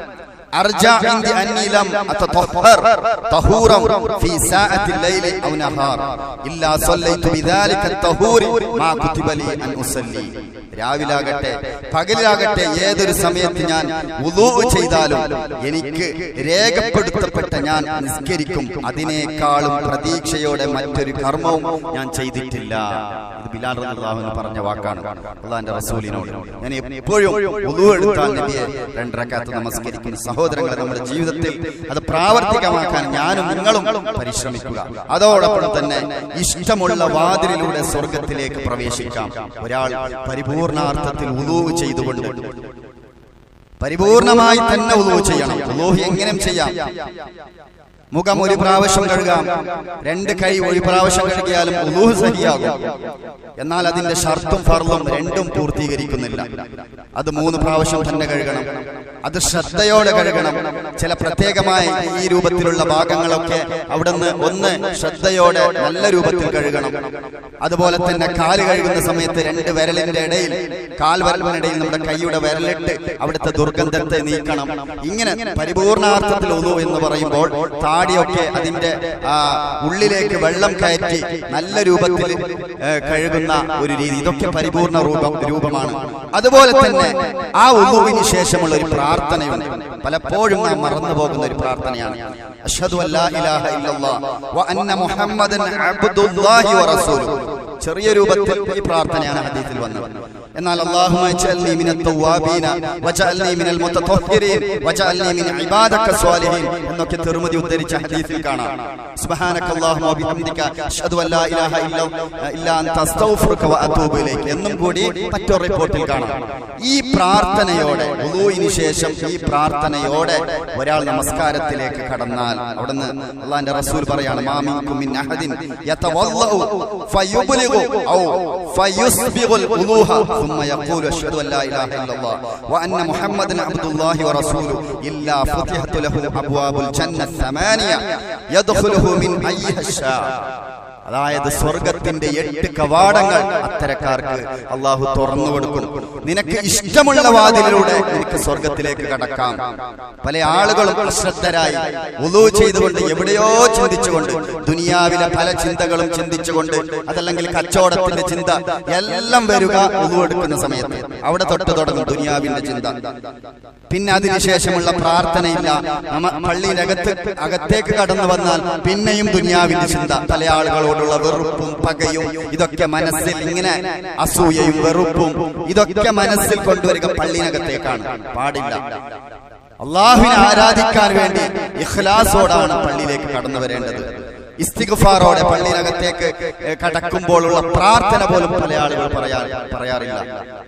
أرجع عندي أني لم أتطهر طهورا في ساعة الليل أو نهار إلا صليت بذلك الطهور ما كتب لي أن أصلي രാവിലാകട്ടെ പകലിലാകട്ടെ ഏതൊരു സമയത്ത് ഞാൻ ഉദൂ ചെയ്താലും എനിക്ക് രേഖപ്പെടുത്തപ്പെട്ട ഞാൻ നിസ്കരിക്കും അതിനേക്കാളും പ്രതീക്ഷയോടെ മറ്റൊരു കർമ്മവും ഞാൻ ചെയ്തിട്ടില്ല ഇത് ബിലാൽ റളിയല്ലാഹു അൻഹു പറഞ്ഞ വാക്കാണ് അള്ളാന്റെ റസൂലിനോട് ഞാൻ എപ്പോഴും ഉദൂ എടുത്താൽ നബിയെ രണ്ടരക്കാത്ത് നമസ്കരിക്കും സഹോദരങ്ങളെ നമ്മുടെ ജീവിതത്തിൽ അത് പ്രാവർത്തികമാക്കാൻ ഞാനും നിങ്ങളും പരിശ്രമിക്കുക അതോടൊപ്പം തന്നെ ഇഷ്ടമുള്ള വാതിലിലൂടെ സ്വർഗത്തിലേക്ക് പ്രവേശിക്കാം ഒരാൾ പരിപൂർണാർത്ഥത്തിൽ ഉദൂവ് ചെയ്തുകൊണ്ട് പരിപൂർണമായി തന്നെ ഉദൂവ് ചെയ്യണം ഉദൂഹ് എങ്ങനെ ചെയ്യാം മുഖം ഒരു പ്രാവശ്യം കഴുകാം രണ്ട് കൈ ഒരു പ്രാവശ്യം കഴുകിയാലും ഉളൂഹ് സഹിയാകും എന്നാൽ അതിന്റെ ഷർത്തും ഫർളും രണ്ടും പൂർത്തീകരിക്കുന്നില്ല അത് മൂന്ന് പ്രാവശ്യം തന്നെ കഴുകണം അത് ശ്രദ്ധയോടെ കഴുകണം ചില പ്രത്യേകമായ ഈ രൂപത്തിലുള്ള ഭാഗങ്ങളൊക്കെ അവിടുന്ന് ഒന്ന് ശ്രദ്ധയോടെ നല്ല രൂപത്തിൽ കഴുകണം അതുപോലെ തന്നെ കാല് കഴുകുന്ന സമയത്ത് രണ്ട് വിരലിന്റെ ഇടയിൽ കാൽ വിരലിനിടയിൽ നമ്മുടെ കൈയുടെ വിരലിട്ട് അവിടുത്തെ ദുർഗന്ധത്തെ നീക്കണം ഇങ്ങനെ പരിപൂർണാർത്ഥത്തിൽ ഒന്നു എന്ന് പറയുമ്പോൾ താടിയൊക്കെ അതിന്റെ ആ, ഉള്ളിലേക്ക് വെള്ളം കയറ്റി നല്ല രൂപത്തിൽ ഏ, കഴുകുന്ന ഒരു രീതി ഇതൊക്കെ പരിപൂർണ രൂപം രൂപമാണ് അതുപോലെ തന്നെ ആ ഒന്നുവിന് ശേഷമുള്ള ഒരു പ്രാർത്ഥനയുണ്ട് പലപ്പോഴും നാം മറന്നു പോകുന്ന ഒരു പ്രാർത്ഥനയാണ് അഷ്ഹദു അല്ലാ ഇലാഹ ഇല്ലല്ലാഹ് വ അന്ന മുഹമ്മദൻ അബ്ദുല്ലാഹി വ റസൂലുഹു ചെറിയ രൂപത്തിൽ ഈ പ്രാർത്ഥനയാണ് ഹദീസിൽ വന്നത് എന്നാൽ അല്ലാഹുമ്മ ജഅൽനി മിനൽ തവ്വാബീന വജഅൽനി മിനൽ മുതതഹ്ഹിരീൻ വജഅൽനി മിൻ ഇബാദക സ്വാലിഹീൻ എന്നൊക്കെ തിരുമതി ഉദ്ധരിച്ച ഹദീസിൽ കാണാം സുബ്ഹാനക്കല്ലാഹുമ്മ വബിഹംദിക അഷ്ഹദു അല്ലാ ഇലാഹ ഇല്ല ഇല്ലാ അൻത അസ്തഗ്ഫിറുക വ അതൂബു ഇലൈക് എന്നും കൂടി മറ്റൊരു റിപ്പോർട്ടിൽ കാണാം ഈ പ്രാർത്ഥനയോടെ വുളൂഇന് ശേഷം ഈ പ്രാർത്ഥനയോടെ ഒരാൾ നമസ്കാരത്തിലേക്ക് കടന്നാൽ അവിടുന്ന് അള്ളാഹിന്റെ റസൂൽ പറയാണ് മാമിൻകും മിൻ അഹദിൻ യതവല്ലഉ ഫയുബ്ലിഗു ഔ ഫയുസ്ബിഗുൽ ഉളൂഹ ثم يقول اشهد ان لا اله الا الله وان محمدا عبد الله ورسوله الا فتحت له ابواب الجنه الثمانيه يدخله من ايها شاء അതായത് സ്വർഗത്തിന്റെ എട്ട് കവാടങ്ങൾ അത്തരക്കാർക്ക് അള്ളാഹു തുറന്നു കൊടുക്കും നിനക്ക് ഇഷ്ടമുള്ള വാതിലിലൂടെ നിനക്ക് സ്വർഗത്തിലേക്ക് കടക്കാം പല ആളുകളും അശ്രദ്ധരായി ഉളു ചെയ്തുകൊണ്ട് എവിടെയോ ചിന്തിച്ചുകൊണ്ട് ദുനിയാവിലെ പല ചിന്തകളും ചിന്തിച്ചുകൊണ്ട് അതല്ലെങ്കിൽ കച്ചവടത്തിന്റെ ചിന്ത എല്ലാം വരിക ഉളു എടുക്കുന്ന സമയത്ത് അവിടെ തൊട്ട് തുടങ്ങും ദുനിയാവിന്റെ ചിന്ത പിന്നെ അതിനുശേഷമുള്ള പ്രാർത്ഥനയില്ല നമ്മ പള്ളിയുടെ അകത്ത് അകത്തേക്ക് കടന്നു വന്നാൽ പിന്നെയും ദുനിയാവിന്റെ ചിന്ത പല ആളുകളോടുള്ള വെറുപ്പും പകയും ഇതൊക്കെ മനസ്സിൽ ഇങ്ങനെ അസൂയയും വെറുപ്പും ഇതൊക്കെ മനസ്സിൽ കൊണ്ടുവരിക പള്ളിനകത്തേക്കാണ് പാടില്ല അള്ളാഹുവിനെ ആരാധിക്കാൻ വേണ്ടി ഇഖ്ലാസോടാണ് പള്ളിയിലേക്ക് കടന്നു വരേണ്ടത് ഇസ്തിഗ്ഫാറോടെ പള്ളിയിനകത്തേക്ക് ഏ, കടക്കുമ്പോഴുള്ള പ്രാർത്ഥന പോലും പല ആളുകൾ പറയാ പറയാറില്ല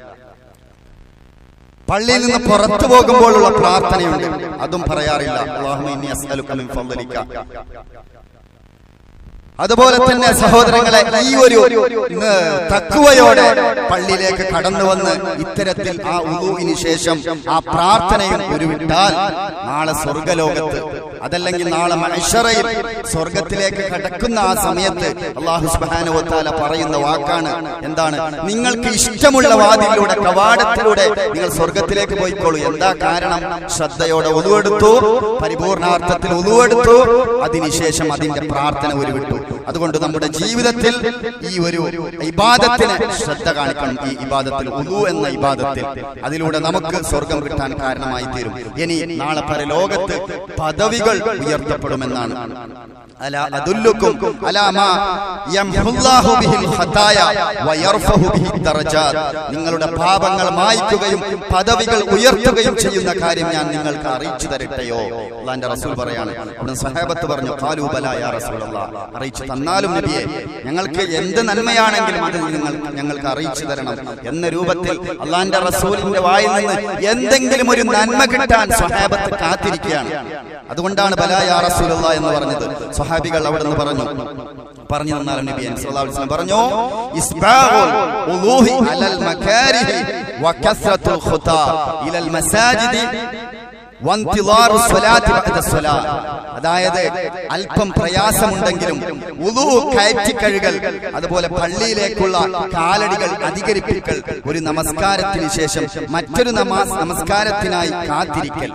പള്ളിയിൽ നിന്ന് പുറത്തു പോകുമ്പോഴുള്ള പ്രാർത്ഥനയുണ്ട് അതും പറയാറില്ല അല്ലാഹുമ്മ ഇന്നി അസ്അലുക മിൻ ഫضلിക അതുപോലെ തന്നെ സഹോദരങ്ങളെ ഈ ഒരു ഇന്ന് തക്കുവയോടെ പള്ളിയിലേക്ക് കടന്നു വന്ന് ഇത്തരത്തിൽ ആ ഉദുവിന് ശേഷം ആ പ്രാർത്ഥനയും ഉരുവിട്ടാൽ നാളെ സ്വർഗലോകത്ത് അതല്ലെങ്കിൽ നാളെ മനുഷ്യറയിൽ സ്വർഗത്തിലേക്ക് കടക്കുന്ന ആ സമയത്ത് അള്ളാഹു സുബാനുവത്താല പറയുന്ന വാക്കാണ് എന്താണ് നിങ്ങൾക്ക് ഇഷ്ടമുള്ള വാതിലൂടെ കവാടത്തിലൂടെ നിങ്ങൾ സ്വർഗത്തിലേക്ക് പോയിക്കോളൂ എന്താ കാരണം ശ്രദ്ധയോടെ ഉതുവെടുത്തു പരിപൂർണാർത്ഥത്തിൽ ഉതുവെടുത്തു അതിനുശേഷം അതിന്റെ പ്രാർത്ഥന ഉരുവിട്ടു അതുകൊണ്ട് നമ്മുടെ ജീവിതത്തിൽ ഈ ഒരു ഇബാദത്തിന് ശ്രദ്ധ കാണിക്കണം ഈ ഇബാദത്തിൽ ഉദു എന്ന ഇബാദത്തിൽ അതിലൂടെ നമുക്ക് സ്വർഗം കിട്ടാൻ കാരണമായി തീരും ഇനി നാളെ പരലോകത്ത് പദവികൾ ഉയർത്തപ്പെടുമെന്നാണ് അല അദുല്ലുക്കും അലാ മാ യംഹുല്ലാഹു ബിഹിൽ ഖതായ വയർഫഹു ബിഹി ദറജാത്ത് നിങ്ങളുടെ പാപങ്ങൾ മായ്ക്കുകയും പദവികൾ ഉയർത്തുകയും ചെയ്യുന്ന കാര്യം ഞാൻ നിങ്ങൾക്ക് അറിയിച്ചു തരട്ടെയോ അള്ളാന്റെ റസൂൽ പറയാണ് അവിടെ സഹാബത്ത് പറഞ്ഞു ഖാലൂ ബലാ യാ റസൂലല്ലാഹ് അറിയിച്ചു തന്നാലും നബിയെ ഞങ്ങൾക്ക് എന്ത് നന്മയാണെങ്കിലും അത് നിങ്ങൾ ഞങ്ങൾക്ക് അറിയിച്ചു തരണം എന്ന രൂപത്തിൽ അള്ളാന്റെ റസൂലിന്റെ വായിൽ നിന്ന് എന്തെങ്കിലും ഒരു നന്മ കിട്ടാൻ സഹാബത്ത് കാത്തിരിക്കുകയാണ് അതുകൊണ്ടാണ് ബലാ യാ റസൂലല്ലാ എന്ന് പറഞ്ഞത് സ്വഹാബികൾ അവിടെ നിന്ന് പറഞ്ഞു പറഞ്ഞു തന്നാലും നബി സല്ലല്ലാഹു അലൈഹി വസല്ലം പറഞ്ഞു ഇസ്ബാഉൽ ഉളൂഹി അലൽ മകാരിഹി വകസ്റത്തുൽ ഖുതാ ഇലൽ മസാജിദി വന്തിളാറു സ്വലാത്തി ബഅദ സ്വലാ. അതായത് അല്പം പ്രയാസമുണ്ടെങ്കിലും ഉളു കയറ്റിക്കഴുകൽ അതുപോലെ പള്ളിയിലേക്കുള്ള കാലടികൾ അധികരിപ്പിക്കൽ ഒരു നമസ്കാരത്തിന് ശേഷം മറ്റൊരു നമാസ് നമസ്കാരത്തിനായി കാത്തിരിക്കൽ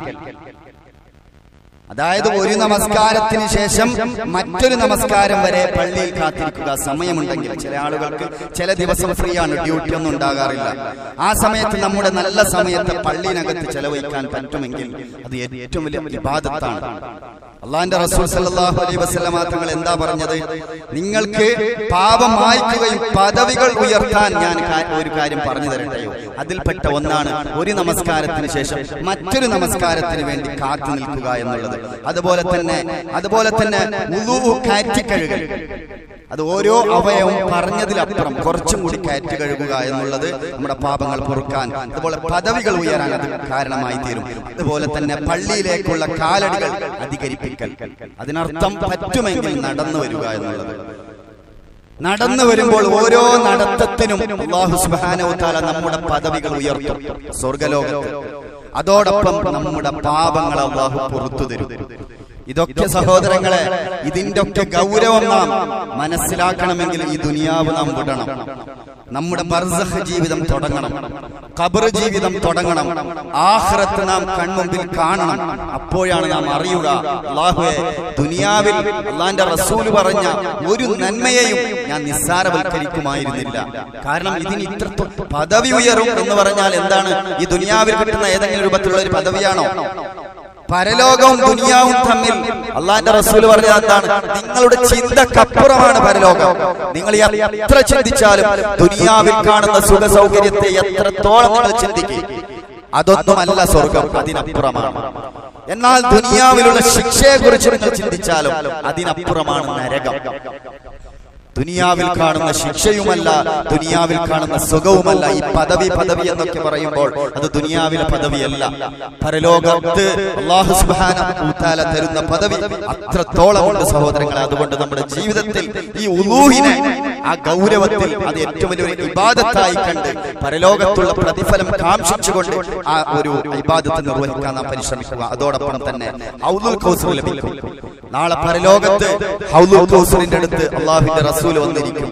അതായത് ഒരു നമസ്കാരത്തിന് ശേഷം മറ്റൊരു നമസ്കാരം വരെ പള്ളിയിൽ കാത്തിരിക്കുക സമയമുണ്ടെങ്കിൽ ചില ആളുകൾക്ക് ചില ദിവസം ഫ്രീ ആണ് ഡ്യൂട്ടി ഒന്നും ഉണ്ടാകാറില്ല ആ സമയത്ത് നമ്മുടെ നല്ല സമയത്ത് പള്ളിയിനകത്ത് ചെലവഴിക്കാൻ പറ്റുമെങ്കിൽ അത് ഏറ്റവും വലിയ വിവാദത്താണ് അള്ളാന്റെ റസൂൽ സല്ലല്ലാഹു അലൈഹി വസല്ലമ തങ്ങൾ എന്താ പറഞ്ഞത് നിങ്ങൾക്ക് പാപം മായ്ക്കുകയും പദവികൾ ഉയർത്താൻ ഞാൻ കാ- ഒരു കാര്യം പറഞ്ഞു തരട്ടെയോ അതിൽപ്പെട്ട ഒന്നാണ് ഒരു നമസ്കാരത്തിന് ശേഷം മറ്റൊരു നമസ്കാരത്തിന് വേണ്ടി കാത്തു നിൽക്കുക എന്നുള്ളത് അതുപോലെ തന്നെ അതുപോലെ തന്നെ ഉളൂ കാറ്റിക്കഴുകൽ അത് ഓരോ അവയവും പറഞ്ഞതിലപ്പുറം കുറച്ചും കൂടി കയറ്റി കഴുകുക എന്നുള്ളത് നമ്മുടെ പാപങ്ങൾ പൊറുക്കാൻ അതുപോലെ പദവികൾ ഉയരാൻ അത് കാരണമായി തീരും അതുപോലെ തന്നെ പള്ളിയിലേക്കുള്ള കാലടികൾ അധികരിപ്പിക്കൽ അതിനർത്ഥം പറ്റുമെങ്കിൽ നടന്നു വരിക എന്നുള്ളത് നടന്നു വരുമ്പോൾ ഓരോ നടത്തത്തിനും അള്ളാഹു സുബാനവുത്താല നമ്മുടെ പദവികൾ ഉയർത്തും സ്വർഗലോകത്ത് അതോടൊപ്പം നമ്മുടെ പാപങ്ങൾ അള്ളാഹു പുറത്തു തരും ഇതൊക്കെ സഹോദരങ്ങളെ ഇതിന്റെ ഒക്കെ ഗൗരവം നാം മനസ്സിലാക്കണമെങ്കിൽ ഈ ദുനിയാവ് നാം വിടണം നമ്മുടെ ബർസഹ് ജീവിതം തുടങ്ങണം ഖബർ ജീവിതം തുടങ്ങണം ആഖിറത്ത് നാം കൺമുമ്പിൽ കാണണം അപ്പോഴാണ് നാം അറിയുക അള്ളാഹുവെ ദുനിയാവിൽ അള്ളാന്റെ റസൂൽ പറഞ്ഞ ഒരു നന്മയെയും ഞാൻ നിസ്സാരവൽക്കരിക്കുമായിരുന്നില്ല കാരണം ഇതിന് ഇത്ര പദവി ഉയരും എന്ന് പറഞ്ഞാൽ എന്താണ് ഈ ദുനിയാവിൽ കിട്ടുന്ന ഏതെങ്കിലും രൂപത്തിലുള്ള ഒരു പദവിയാണോ പരലോകവും ദുനിയാവും തമ്മിൽ അള്ളാന്റെ റസൂൽ പറഞ്ഞത് എന്താണ് നിങ്ങളുടെ ചിന്തക്കപ്പുറമാണ് പരലോകം നിങ്ങൾ എത്ര ചിന്തിച്ചാലും ദുനിയാവിൽ കാണുന്ന സുഖ സൗകര്യത്തെ എത്രത്തോളം നിങ്ങൾ ചിന്തിക്കും അതൊന്നുമല്ല സ്വർഗം അതിനപ്പുറമാണ് എന്നാൽ ദുനിയാവിലുള്ള ശിക്ഷയെ കുറിച്ച് നിങ്ങൾ ചിന്തിച്ചാലും അതിനപ്പുറമാണ് നരകം ദുനിയാവിൽ കാണുന്ന ശിക്ഷയുമല്ല ദുനിയാവിൽ കാണുന്ന സുഖവുമല്ല ഈ പദവി പദവി എന്നൊക്കെ പറയുമ്പോൾ അത് ദുനിയാവിലെ പദവിയല്ല പരലോകത്ത് അള്ളാഹു സുബാന തരുന്ന പദവി അത്രത്തോളം ഉണ്ട് സഹോദരങ്ങളെ അതുകൊണ്ട് നമ്മുടെ ജീവിതത്തിൽ ഈ ഉലൂഹിനെ ആ ഗൗരവത്തിൽ അത് ഏറ്റവും വലിയൊരു ഇബാദത്തായി കണ്ട് പരലോകത്തുള്ള പ്രതിഫലം കാക്ഷിച്ചുകൊണ്ട് ആ ഒരു ഇബാദത്ത് നിർവഹിക്കാൻ നാം പരിശ്രമിക്കുക അതോടൊപ്പം തന്നെ ഔദുൽ കൗസർ ലഭിക്കും നാളെ പരലോകത്ത് ഹൗദുൽ കൗസറിന്റെ അടുത്ത് അള്ളാഹുവിന്റെ റസൂൽ വന്നിരിക്കും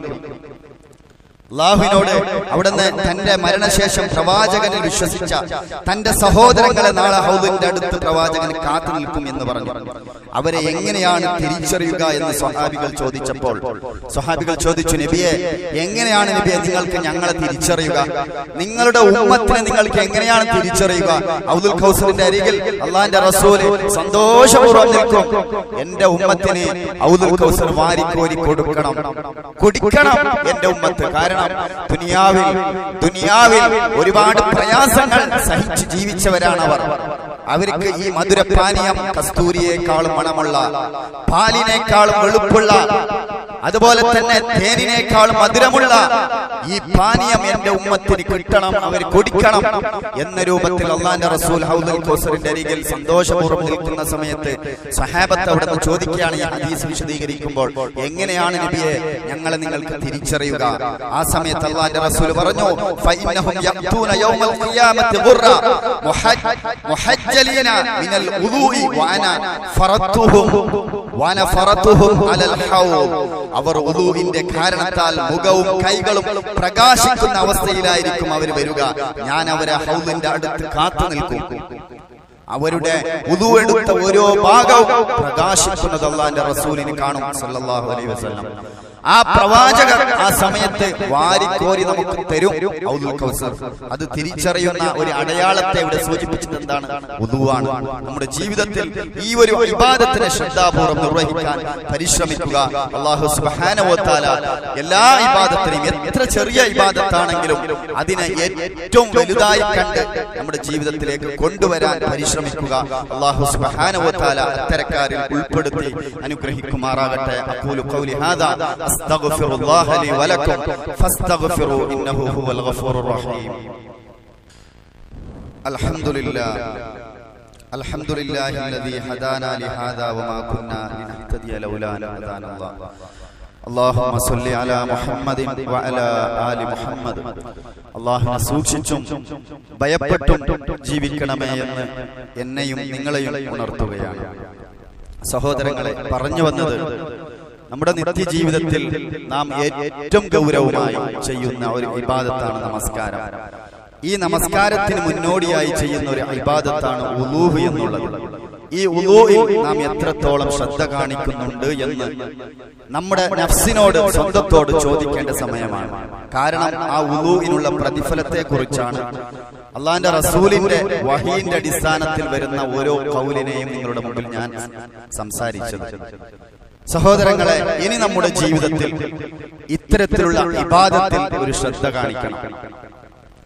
അള്ളാഹുവിനോട് അവിടുന്ന് തന്റെ മരണശേഷം പ്രവാചകനിൽ വിശ്വസിച്ച തന്റെ സഹോദരങ്ങളെ നാളെ ഹൗദിന്റെ അടുത്ത് പ്രവാചകന് കാത്തു നിൽക്കും എന്ന് പറഞ്ഞു അവരെ എങ്ങനെയാണ് തിരിച്ചറിയുക എന്ന് സ്വഹാബികൾ ചോദിച്ചപ്പോൾ സ്വഹാബികൾ ചോദിച്ചു നബിയെ എങ്ങനെയാണ് നബിയെ നിങ്ങൾക്ക് ഞങ്ങളെ തിരിച്ചറിയുക നിങ്ങളുടെ ഉമ്മത്തിനെ നിങ്ങൾക്ക് എങ്ങനെയാണ് തിരിച്ചറിയുക ഔദുൽ ഖൗസറിന്റെ അരികിൽ അള്ളാന്റെ റസൂല് സന്തോഷപൂർവ്വം നിൽക്കും എന്റെ ഉമ്മത്തിന് ഔദുൽ ഖൗസർ വാരിക്കോരി കൊടുക്കണം കുടിക്കണം എന്റെ ഉമ്മത്ത് കാരണം ദുനിയാവിൽ ദുനിയാവിൽ ഒരുപാട് പ്രയാസങ്ങൾ സഹിച്ച് ജീവിച്ചവരാണ് അവർ അവർക്ക് ഈ മധുരപാനീയം കസ്തൂരിയേക്കാളും മണമുള്ള പാലിനേക്കാളും വെളുപ്പുള്ള അതുപോലെ തന്നെ തേനിനേക്കാളും മധുരമുള്ള ഈ പാനീയം എന്റെ ഉമ്മത്തിന് കിട്ടണം അവർ കുടിക്കണം എന്ന രൂപത്തിൽ അള്ളാന്റെ റസൂൽ ഹൗദുൽ കൗസറിന്റെ അരികിൽ സന്തോഷപൂർവ്വം നിൽക്കുന്ന സമയത്ത് സഹാബത്ത് അവിടെ നിന്ന് ചോദിക്കുകയാണ് ഈ ഹദീസ് വിശദീകരിക്കുമ്പോൾ എങ്ങനെയാണ് നബിയെ ഞങ്ങളെ നിങ്ങൾക്ക് തിരിച്ചറിയുക ആ സമയത്ത് അള്ളാന്റെ റസൂൽ പറഞ്ഞു ഫഇന്നഹും യഅ്തൂന യൗമൽ ഖിയാമത്തി ഗുർറ മുഹജ്ജലീന മിനൽ ഉദൂഇ വഅന ഫറത്തുഹും വഅന ഫറത്തുഹും അലൽ ഹൗദ് അവർ ഉദൂഇന്റെ കാരണത്താൽ മുഖവും കൈകളും പ്രകാശിക്കുന്ന അവസ്ഥയിലായിരിക്കും അവർ വരിക ഞാൻ അവരെ ഹൗദിന്റെ അടുത്ത് കാത്തു നിൽക്കും അവരുടെ ഉദു എടുത്ത ഓരോ ഭാഗവും പ്രകാശിക്കുന്നത് അള്ളാന്റെ റസൂലിന് കാണും സല്ലല്ലാഹു അലൈഹി വസല്ലം ആ പ്രവാചകർ ആ സമയത്ത് വാരിക്കോരി നമുക്ക് തരും ഔദുൽ കൗസർ അത് തിരിച്ചറിയുന്ന ഒരു അടയാളത്തെ ഇവിടെ സൂചിപ്പിച്ചത് എന്താണ് ഉദുവാണ് നമ്മുടെ ജീവിതത്തിൽ ഈ ഒരു ഇബാദത്തിനെ ശ്രദ്ധാപൂർവ്വം നിർവഹിക്കാൻ പരിശ്രമിക്കുക അള്ളാഹു സുബാനവത്താല എല്ലാ ഇബാദത്തിനെയും എത്ര ചെറിയ ഇബാദത്താണെങ്കിലും അതിനെ ഏറ്റവും വലുതായി കണ്ട് നമ്മുടെ ജീവിതത്തിലേക്ക് കൊണ്ടുവരാൻ പരിശ്രമിക്കുക അള്ളാഹു സുബാനവത്താല അത്തരക്കാരിൽ ഉൾപ്പെടുത്തി അനുഗ്രഹിക്കുമാറാകട്ടെ അക്കൂലു ഖൗലി ഹാദാ أستغفر الله لي ولكم فاستغفروا إنه هو الغفور الرحيم الحمد لله الحمد لله الذي هدانا لهذا وما كنا لنهتدي لولا أن هدانا الله اللهم صل على محمد وعلى آل محمد അള്ളാഹുനെ സൂക്ഷിച്ചും ഭയപ്പെട്ടും ജീവിക്കണമേ എന്ന് എന്നെയും നിങ്ങളെയും ഉണർത്തുകയാണ് സഹോദരങ്ങളെ പറഞ്ഞു വന്നത് നമ്മുടെ നിത്യജീവിതത്തിൽ നാം ഏറ്റവും ഗൗരവമായി ചെയ്യുന്ന ഒരു ഇബാദത്താണ് നമസ്കാരം ഈ നമസ്കാരത്തിന് മുന്നോടിയായി ചെയ്യുന്ന ഒരു ഇബാദത്താണ് ഉലൂഹ് എന്നുള്ളത് ഈ ഉലൂഹിൽ നാം എത്രത്തോളം ശ്രദ്ധ കാണിക്കുന്നുണ്ട് എന്ന് നമ്മുടെ നഫ്സിനോട് സ്വന്തത്തോട് ചോദിക്കേണ്ട സമയമാണ് കാരണം ആ ഉലൂഹിനുള്ള പ്രതിഫലത്തെ കുറിച്ചാണ് അള്ളാന്റെ റസൂലിന്റെ വഹീന്റെ അടിസ്ഥാനത്തിൽ വരുന്ന ഓരോ കൗലിനെയും നിങ്ങളുടെ മുമ്പിൽ ഞാൻ സംസാരിച്ചത് സഹോദരങ്ങളെ ഇനി നമ്മുടെ ജീവിതത്തിൽ ഇത്തരത്തിലുള്ള ഇബാദത്തിൽ ഒരു ശ്രദ്ധ കാണിക്കണം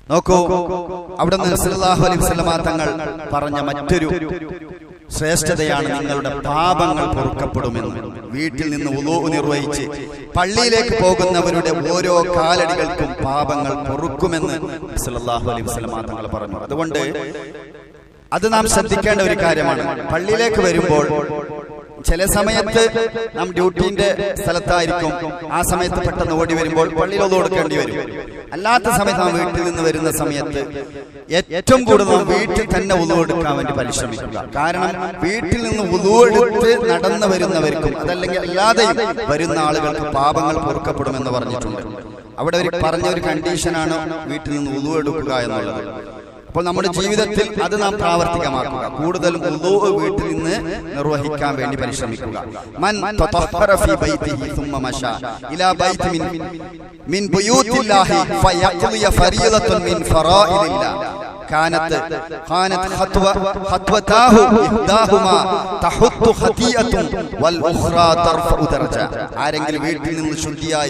നോക്കൂ അവിടെ നിന്ന് സല്ലല്ലാഹു അലൈഹി വസല്ലമ തങ്ങൾ പറഞ്ഞ മറ്റൊരു ശ്രേഷ്ഠതയാണ് നിങ്ങളുടെ പാപങ്ങൾ പൊറുക്കപ്പെടുമെന്ന് വീട്ടിൽ നിന്ന് ഉളൂ നിർവഹിച്ച് പള്ളിയിലേക്ക് പോകുന്നവരുടെ ഓരോ കാലടികൾക്കും പാപങ്ങൾ പൊറുക്കുമെന്ന് സല്ലല്ലാഹു അലൈഹി വസല്ലമ തങ്ങൾ പറഞ്ഞു അതുകൊണ്ട് അത് നാം ശ്രദ്ധിക്കേണ്ട ഒരു കാര്യമാണ് പള്ളിയിലേക്ക് വരുമ്പോൾ ചില സമയത്ത് നാം ഡ്യൂട്ടിന്റെ സ്ഥലത്തായിരിക്കും ആ സമയത്ത് പെട്ടെന്ന് ഓടി വരുമ്പോൾ പള്ളിയിൽ ഒതു കൊടുക്കേണ്ടി വരും അല്ലാത്ത സമയത്ത് നാം വീട്ടിൽ നിന്ന് വരുന്ന സമയത്ത് ഏറ്റവും കൂടുതൽ നാം വീട്ടിൽ തന്നെ ഉതു എടുക്കാൻ വേണ്ടി പരിശ്രമിക്കുക കാരണം വീട്ടിൽ നിന്ന് ഉതു എടുത്ത് നടന്നു വരുന്നവർക്കും അതല്ലെങ്കിൽ അല്ലാതെയും വരുന്ന ആളുകൾക്ക് പാപങ്ങൾ പൊറുക്കപ്പെടുമെന്ന് പറഞ്ഞിട്ടുണ്ട് അവിടെ ഒരു പറഞ്ഞ ഒരു കണ്ടീഷനാണ് വീട്ടിൽ നിന്ന് ഉതു എടുക്കുക എന്നുള്ളത് അപ്പോൾ നമ്മുടെ ജീവിതത്തിൽ അത് നാം പ്രാവർത്തികമാക്കുക കൂടുതലും ഉളൂ വീട്ടിൽ നിന്ന് നിർവഹിക്കാൻ വേണ്ടി പരിശ്രമിക്കുക മൻ തതഹറ ഫീ ബൈതിഹി ثم മശാ ഇലാ ബൈതി മിൻ മിൻ ബുയൂത്തില്ലാഹി ഫയഖ്ളി ഫരീദത്തുൻ മിൻ ഫറായിദില്ലാ كانت كانت خطوة خطوتاه إحداهما تحط خطيئة والأخرى ترفع درجة ആരെങ്കിലും വീട്ടിൽ നിന്ന് ശുദ്ധിയായി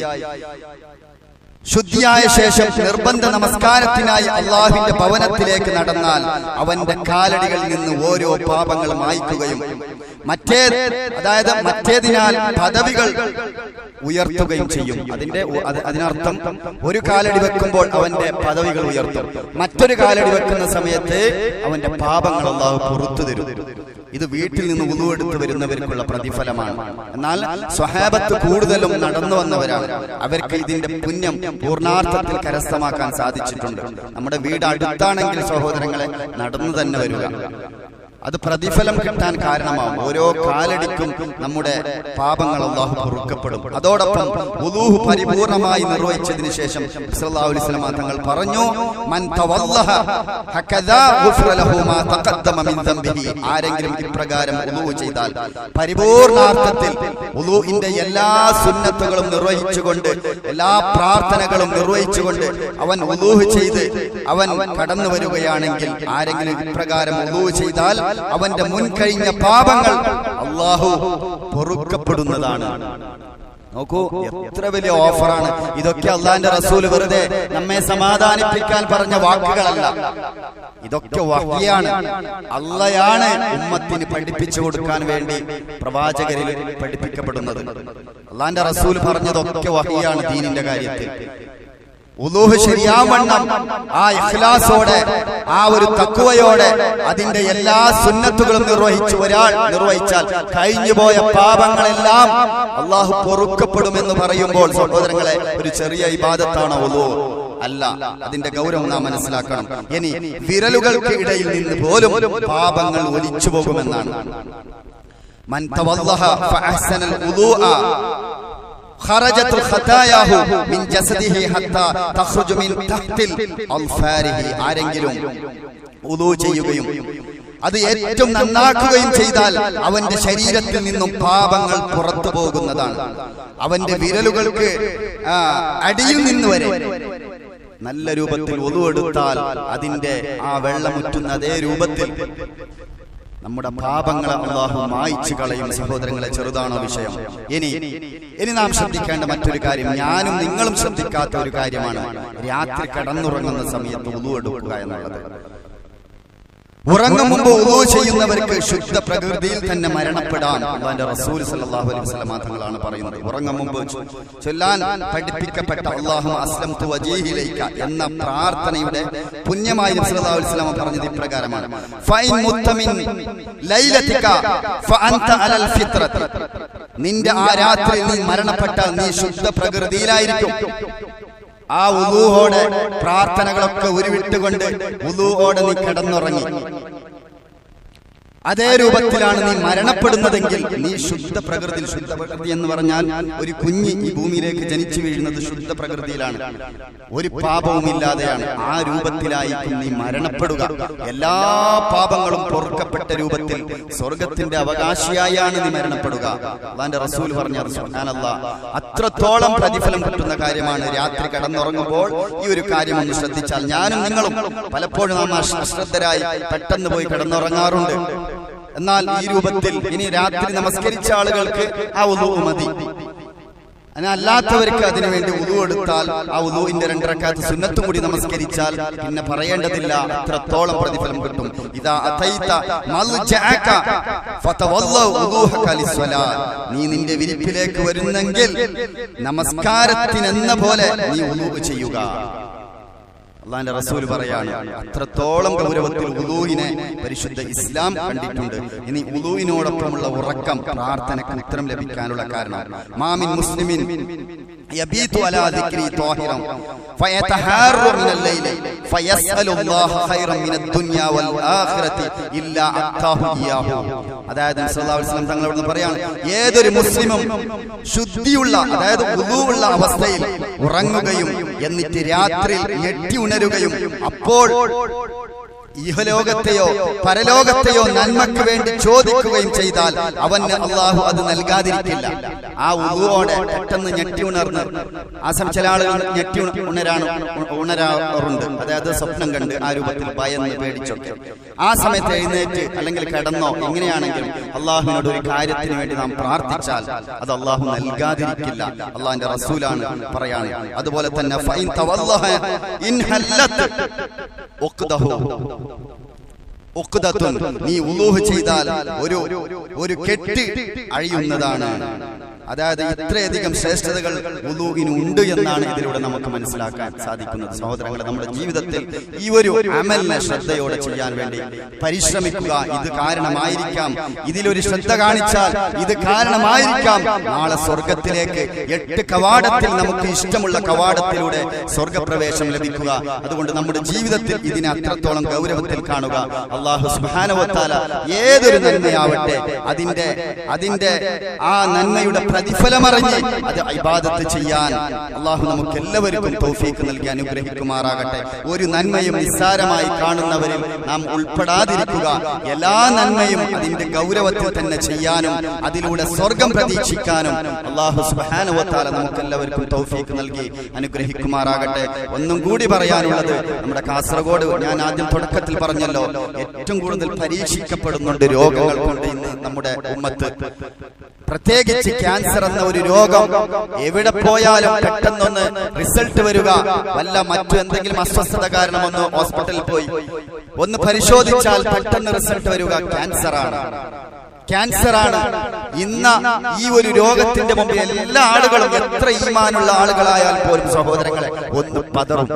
ശുദ്ധിയായ ശേഷം നിർബന്ധ നമസ്കാരത്തിനായി അള്ളാഹുവിന്റെ ഭവനത്തിലേക്ക് നടന്നാൽ അവന്റെ കാലടികളിൽ നിന്ന് ഓരോ പാപങ്ങൾ മായ്ക്കുകയും മറ്റേ അതായത് മറ്റേതിനാൽ പദവികൾ ഉയർത്തുകയും ചെയ്യും അതിന്റെ ഉ- അത് അതിനർത്ഥം ഒരു കാലടി വെക്കുമ്പോൾ അവന്റെ പദവികൾ ഉയർത്തും മറ്റൊരു കാലടി വെക്കുന്ന സമയത്ത് അവന്റെ പാപങ്ങൾ അള്ളാഹു പുറത്തു തരും ഇത് വീട്ടിൽ നിന്ന് ഉളുവെടുത്ത് വരുന്നവർക്കുള്ള പ്രതിഫലമാണ് എന്നാൽ സ്വഹാബത്ത് കൂടുതലും നടന്നു വന്നവരാണ് അവർക്ക് ഇതിന്റെ പുണ്യം പൂർണ്ണാർത്ഥത്തിൽ കരസ്ഥമാക്കാൻ സാധിച്ചിട്ടുണ്ട് നമ്മുടെ വീട് അടുത്താണെങ്കിൽ സഹോദരങ്ങളെ നടന്നു തന്നെ വരിക അത് പ്രതിഫലം കിട്ടാൻ കാരണമാവും ഓരോ കാലടിക്കും നമ്മുടെ പാപങ്ങൾ അള്ളാഹു പൊറുക്കപ്പെടും അതോടൊപ്പം ഉലൂഹ് പരിപൂർണമായി നിർവഹിച്ചതിന് ശേഷം സല്ലല്ലാഹു അലൈഹി വസല്ലം തങ്ങൾ പറഞ്ഞു മൻ തവല്ലഹ ഹകദാ ഗുഫിറ ലഹു മാ തഖദ്ദമ മിൻ ദംബിഹി ആരെങ്കിലും ഇപ്രകാരം ഉലൂഹ് ചെയ്താൽ പരിപൂർണാർത്ഥത്തിൽ ഉലൂഹിന്റെ എല്ലാ സുന്നത്തുകളും നിർവഹിച്ചുകൊണ്ട് എല്ലാ പ്രാർത്ഥനകളും നിർവഹിച്ചുകൊണ്ട് അവൻ ഉലൂഹ് ചെയ്ത് അവൻ കടന്നു വരികയാണെങ്കിൽ ആരെങ്കിലും ഇപ്രകാരം ഉലൂഹ് ചെയ്താൽ അവന്റെ മുൻകഴിഞ്ഞ പാപങ്ങൾ അള്ളാഹു പൊറുക്കപ്പെടുന്നതാണ് നോക്കൂ എത്ര വലിയ ഓഫറാണ് ഇതൊക്കെ അള്ളാന്റെ റസൂൽ വെറുതെ നമ്മെ സമാധാനിപ്പിക്കാൻ പറഞ്ഞ വാക്കുകളല്ല ഇതൊക്കെ വഹിയാണ് അള്ളയാണ് ഉമ്മത്തിന് പഠിപ്പിച്ചു കൊടുക്കാൻ വേണ്ടി പ്രവാചകരിൽ പഠിപ്പിക്കപ്പെടുന്നത് അള്ളാന്റെ റസൂൽ പറഞ്ഞതൊക്കെ വഹിയാണ് ദീനിന്റെ കാര്യത്തിൽ ഉലൂഹ് ശരിയാവണ്ണം ആ ഇഖ്ലാസോടെ ആ ഒരു തക്കുവയോടെ അതിന്റെ എല്ലാ സുന്നത്തുകളും നിർവഹിച്ച് ഒരാൾ നിർവഹിച്ചാൽ കഴിഞ്ഞുപോയ പാപങ്ങളെല്ലാം അള്ളാഹു പൊറുക്കപ്പെടുമെന്ന് പറയുമ്പോൾ സഹോദരങ്ങളെ ഒരു ചെറിയ ഇബാദത്താണ് ഉലൂ അല്ല അതിന്റെ ഗൗരവം നാം മനസ്സിലാക്കണം ഇനി വിരലുകൾക്ക് ഇടയിൽ നിന്ന് പോലും പാപങ്ങൾ ഒലിച്ചു പോകുമെന്നാണ് മൻ തവല്ലഹ ഫഅഹ്സനൽ ഉലൂഅ خرجت الخطاياه من جسده حتى تخرج من تحت الأظفاره ആരെങ്കിലും ഉദൂ ചെയ്യുകയും അത് ഏറ്റവും നന്നാക്കുകയും ചെയ്താൽ അവന്റെ ശരീരത്തിൽ നിന്നും പാപങ്ങൾ പുറത്തു പോകുന്നതാണ് അവന്റെ വിരലുകൾക്ക് ആ, അടിയിൽ നിന്ന് വരെ നല്ല രൂപത്തിൽ ഒതു എടുത്താൽ അതിന്റെ ആ വെള്ളമുറ്റുന്ന അതേ രൂപത്തിൽ നമ്മുടെ പാപങ്ങളെ അള്ളാഹു മായിച്ചു കളയും സഹോദരങ്ങളെ ചെറുതാണോ വിഷയം ഇനി ഇനി നാം ശ്രദ്ധിക്കേണ്ട മറ്റൊരു കാര്യം ഞാനും നിങ്ങളും ശ്രദ്ധിക്കാത്ത ഒരു കാര്യമാണ് രാത്രി കടന്നുറങ്ങുന്ന സമയത്ത് ഉളു എടുക്കുക എന്നുള്ളത് ഉറങ്ങും മുമ്പ് ഉളു ചെയ്യുന്നവർക്ക് ശുദ്ധ പ്രകൃതിയിൽ തന്നെ മരണപ്പെടാൻ അള്ളാന്റെ റസൂൽ സല്ലല്ലാഹു അലൈഹി വസല്ലം തങ്ങളാണ് പറയുന്നത് ഉറങ്ങും മുമ്പ് ചൊല്ലാൻ പഠിപ്പിക്കപ്പെട്ട അള്ളാഹു അസ്ലം തു വജീഹിലൈക എന്ന പ്രാർത്ഥനയുടെ പുണ്യമായി നബി സല്ലല്ലാഹു അലൈഹി വസല്ലം പറഞ്ഞത് ഇപ്രകാരമാണ് ഫൈൻ മുത്തമിൻ ലൈലതിക ഫഅൻത അലൽ ഫിത്രതി നിന്റെ ആ രാത്രി നീ മരണപ്പെട്ടാൽ നീ ശുദ്ധ പ്രകൃതിയിലായിരിക്കും ആ ഉലൂഹോടെ പ്രാർത്ഥനകളൊക്കെ ഉരുവിട്ടുകൊണ്ട് ഉലൂഹോടെ നീ കിടന്നുറങ്ങി അതേ രൂപത്തിലാണ് നീ മരണപ്പെടുന്നതെങ്കിൽ നീ ശുദ്ധ പ്രകൃതി ശുദ്ധ പ്രകൃതി എന്ന് പറഞ്ഞാൽ ഒരു കുഞ്ഞ് ഈ ഭൂമിയിലേക്ക് ജനിച്ചു വീഴുന്നത് ശുദ്ധ പ്രകൃതിയിലാണ് ഒരു പാപവും ഇല്ലാതെയാണ് ആ രൂപത്തിലായിരിക്കും നീ മരണപ്പെടുക എല്ലാ പാപങ്ങളും പൊറുക്കപ്പെട്ട രൂപത്തിൽ സ്വർഗത്തിന്റെ അവകാശിയായാണ് നീ മരണപ്പെടുക അള്ളാന്റെ റസൂൽ പറഞ്ഞത് സുബ്ഹാനല്ലാ അത്രത്തോളം പ്രതിഫലം കിട്ടുന്ന കാര്യമാണ് രാത്രി കടന്നുറങ്ങുമ്പോൾ ഈ ഒരു കാര്യം ഒന്ന് ശ്രദ്ധിച്ചാൽ ഞാനും നിങ്ങളും പലപ്പോഴും നാം അശ്ര- അശ്രദ്ധരായി പെട്ടെന്ന് പോയി കിടന്നുറങ്ങാറുണ്ട് എന്നാൽ ഈ രൂപത്തിൽ ഇനി രാത്രി നമസ്കരിച്ച ആളുകൾക്ക് ആ ഉദു മതി അങ്ങനെ അല്ലാത്തവർക്ക് അതിനു വേണ്ടി ഉദു എടുത്താൽ ആ ഉദുവിന്റെ രണ്ടരക്കാത്ത് സുന്നത്തും കൂടി നമസ്കരിച്ചാൽ പിന്നെ പറയേണ്ടതില്ല അത്രത്തോളം പ്രതിഫലം കിട്ടും ഇതാ അതൈത മൽജഅക ഫതവല്ലൗ ഉദൂഹക ലിസ്സലാത്ത്. നീ നിന്റെ വിരിപ്പിലേക്ക് വരുന്നെങ്കിൽ നമസ്കാരത്തിനെന്ന പോലെ നീ ഉദു ചെയ്യുക അള്ളാന്റെ റസൂൽ പറയാണ് അത്രത്തോളം ഗൗരവത്തിൽ ഉദൂഹിനെ പരിശുദ്ധ ഇസ്ലാം കണ്ടിട്ടുണ്ട് ഇനി ഉദൂഹിനോടൊപ്പമുള്ള ഉറക്കം പ്രാർത്ഥനയ്ക്ക് ഉത്തരം ലഭിക്കാനുള്ള കാരണം മാമിൻ മുസ്ലിമിൻ يبيت على ذكري طاهرا فيتحار من الليل فيسأل الله خيرا من الدنيا والآخرة إلا أعطاه إياه അതായത് നബി സല്ലല്ലാഹു അലൈഹി വസല്ലം തങ്ങൾ അവിടുന്ന് പറയാണ് ഏതൊരു മുസ്ലിമും ശുദ്ധിയുള്ള അതായത് ഉള്ള അവസ്ഥയിൽ ഉറങ്ങുകയും എന്നിട്ട് രാത്രി ഞെട്ടി ഉണരുകയും അപ്പോൾ ഇഹലോകത്തെയോ പരലോകത്തെയോ നന്മക്ക് വേണ്ടി ചോദിക്കുകയും ചെയ്താൽ അവന് അള്ളാഹു അത് നൽകാതിരിക്കില്ല ആ ഉതുവോടെ പെട്ടെന്ന് ഞെട്ടി ഉണർന്ന് ആ സമയം ചില ആളുകൾ ഞെട്ടി ഉണ- ഉണരാണ് ഉണരാറുണ്ട് അതായത് സ്വപ്നം കണ്ട് ആ രൂപത്തിൽ ഭയന്ന് പേടിച്ചൊക്കെ ആ സമയത്ത് എഴുന്നേറ്റ് അല്ലെങ്കിൽ കിടന്നോ എങ്ങനെയാണെങ്കിലും അള്ളാഹുവിനോട് ഒരു കാര്യത്തിന് വേണ്ടി നാം പ്രാർത്ഥിച്ചാൽ അത് അള്ളാഹു നൽകാതിരിക്കില്ല അള്ളാഹിന്റെ റസൂലാണ് പറയാണ് അതുപോലെ തന്നെ ഫൈൻ തവല്ലഹ ഇൻ ഹല്ലത്ത് ഉഖ്ദഹു ഉഖ്ദത്തുൻ നീ ഉലൂഹ് ചെയ്താൽ ഒരു ഒരു കെട്ട് അഴിയുന്നതാണ് അതായത് ഇത്രയധികം ശ്രേഷ്ഠതകൾ ഉലൂഹിന് ഉണ്ട് എന്നാണ് ഇതിലൂടെ നമുക്ക് മനസ്സിലാക്കാൻ സാധിക്കുന്നത് സഹോദരങ്ങളെ നമ്മുടെ ജീവിതത്തിൽ ഈ ഒരു അമലിനെ ശ്രദ്ധയോടെ ചെയ്യാൻ വേണ്ടി പരിശ്രമിക്കുക ഇത് കാരണമായിരിക്കാം ഇതിലൊരു ശ്രദ്ധ കാണിച്ചാൽ ഇത് കാരണമായിരിക്കാം നാളെ സ്വർഗത്തിലേക്ക് എട്ട് കവാടത്തിൽ നമുക്ക് ഇഷ്ടമുള്ള കവാടത്തിലൂടെ സ്വർഗപ്രവേശം ലഭിക്കുക അതുകൊണ്ട് നമ്മുടെ ജീവിതത്തിൽ ഇതിനെ അത്രത്തോളം ഗൗരവത്തിൽ കാണുക അള്ളാഹു സുബാനവത്താല ഏതൊരു നന്മയാവട്ടെ അതിന്റെ അതിന്റെ ആ നന്മയുടെ പ്രതിഫലമറിഞ്ഞ് അത് ഇബാദത്ത് ചെയ്യാൻ അള്ളാഹു നമുക്ക് എല്ലാവർക്കും തൗഫീക്ക് നൽകി അനുഗ്രഹിക്കുമാറാകട്ടെ ഒരു നന്മയും നിസ്സാരമായി കാണുന്നവരിൽ നാം ഉൾപ്പെടാതിരിക്കുക എല്ലാ നന്മയും അതിന്റെ ഗൗരവത്തിൽ തന്നെ ചെയ്യാനും അതിലൂടെ സ്വർഗം പ്രതീക്ഷിക്കാനും അള്ളാഹു സുബാനുവത്താല നമുക്ക് എല്ലാവർക്കും തൗഫീക്ക് നൽകി അനുഗ്രഹിക്കുമാറാകട്ടെ ഒന്നും കൂടി പറയാനുള്ളത് നമ്മുടെ കാസർഗോഡ് ഞാൻ ആദ്യം തുടക്കത്തിൽ പറഞ്ഞല്ലോ ഏറ്റവും കൂടുതൽ പരീക്ഷിക്കപ്പെടുന്നുണ്ട് രോഗങ്ങൾ കൊണ്ട് ഇന്ന് നമ്മുടെ ഉമ്മത്ത് പ്രത്യേകിച്ച് ക്യാൻസർ എന്ന ഒരു രോഗം എവിടെ പോയാലും പെട്ടെന്നൊന്ന് റിസൾട്ട് വരിക വല്ല മറ്റു എന്തെങ്കിലും അസ്വസ്ഥത കാരണം ഒന്ന് ഹോസ്പിറ്റലിൽ പോയി ഒന്ന് പരിശോധിച്ചാൽ പെട്ടെന്ന് റിസൾട്ട് വരിക ക്യാൻസർ ആണ് ക്യാൻസർ ആണ് ഇന്ന് ഈ ഒരു രോഗത്തിന്റെ മുമ്പിൽ എല്ലാ ആളുകളും എത്ര ഈമാനുള്ള ആളുകളായാൽ പോലും സഹോദരങ്ങളെ ഒന്ന് പതറും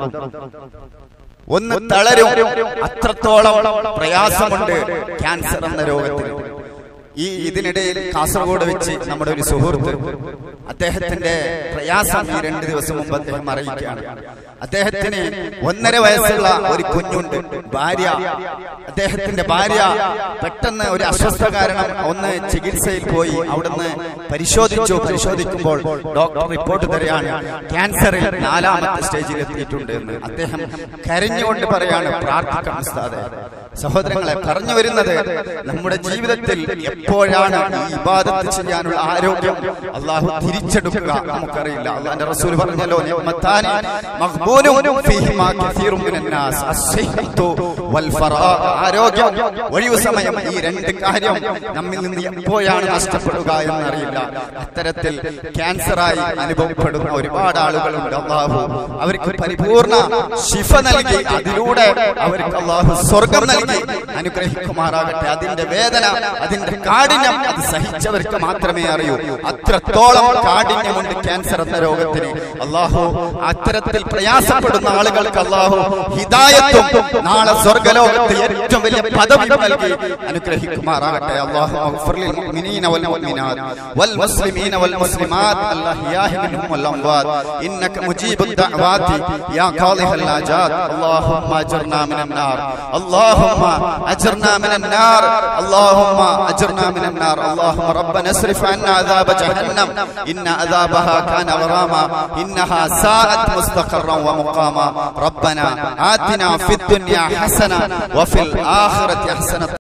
ഒന്ന് തളരും അത്രത്തോളം പ്രയാസമുണ്ട് ക്യാൻസർ എന്ന രോഗത്തിന് ഈ ഇതിനിടയിൽ കാസർഗോഡ് വെച്ച് നമ്മുടെ ഒരു സുഹൃത്ത് അദ്ദേഹത്തിന്റെ പ്രയാസം ഈ രണ്ട് ദിവസം മുമ്പ് അദ്ദേഹം അറിയിക്കുകയാണ് അദ്ദേഹത്തിന് ഒന്നര വയസ്സുള്ള ഒരു കുഞ്ഞുണ്ട് ഭാര്യ അദ്ദേഹത്തിന്റെ ഭാര്യ പെട്ടെന്ന് ഒരു അസ്വസ്ഥ കാരണം ഒന്ന് ചികിത്സയിൽ പോയി അവിടുന്ന് പരിശോധിച്ചു പരിശോധിക്കുമ്പോൾ ഡോക്ടർ റിപ്പോർട്ട് തരികയാണ് ക്യാൻസറിൽ നാലാമത്തെ സ്റ്റേജിൽ എത്തിയിട്ടുണ്ട് എന്ന് അദ്ദേഹം കരഞ്ഞുകൊണ്ട് പറയാണ് പ്രാർത്ഥിക്കണം ഉസ്താദെ സഹോദരങ്ങളെ പറഞ്ഞു വരുന്നത് നമ്മുടെ ജീവിതത്തിൽ എപ്പോഴാണ് ഈ ഇബാദത്ത് ചെയ്യാനുള്ള ആരോഗ്യം അള്ളാഹു തിരിച്ചെടുക്കുക നമുക്കറിയില്ല അള്ളാന്റെ റസൂൽ പറഞ്ഞല്ലോ നിഅ്മത്താനി മഖ്ബൂനും ഫീഹിമാ കസീറും മിനന്നാസ് അസ്സിഹ്തു വൽ ഫറാ ആരോഗ്യം ഒഴിവു സമയം ഈ രണ്ട് കാര്യം നമ്മിൽ നിന്ന് എപ്പോഴാണ് നഷ്ടപ്പെടുക എന്നറിയില്ല അത്തരത്തിൽ ക്യാൻസറായി അനുഭവപ്പെടുന്ന ഒരുപാട് ആളുകളുണ്ട് അള്ളാഹു അവർക്ക് പരിപൂർണ ശിഫ നൽകി അതിലൂടെ അവർക്ക് അള്ളാഹു സ്വർഗം നൽകി അനുഗ്രഹിക്കുമാറാകട്ടെ അതിന്റെ വേദന അതിന്റെ കാഠിന്യം അത് സഹിച്ചവർക്ക് മാത്രമേ അറിയൂ അത്രത്തോളം കാഠിന്യമുണ്ട് ക്യാൻസർ എന്ന രോഗത്തിന് അള്ളാഹു അത്തരത്തിൽ പ്രയാസപ്പെടുന്ന ആളുകൾക്ക് അള്ളാഹു ഹിദായത്തും നാളെ സ്വർഗലോകത്ത് ഏറ്റവും വലിയ പദവി നൽകി അനുഗ്രഹിക്കുമാറാകട്ടെ അള്ളാഹു اغفر للمؤمنين والمؤمنات والمسلمين والمسلمات الأحياء منهم والأموات إنك مجيب الدعوات يا قاضي الحاجات اللهم أجرنا من النار اللهم أجرنا من النار اللهم أجرنا من النار اللهم ربنا اصرف عنا عذاب جهنم إن عذابها كان غراما إنها ساءت مستقرا ومقاما ربنا آتنا في الدنيا حسنة وفي الآخرة حسنة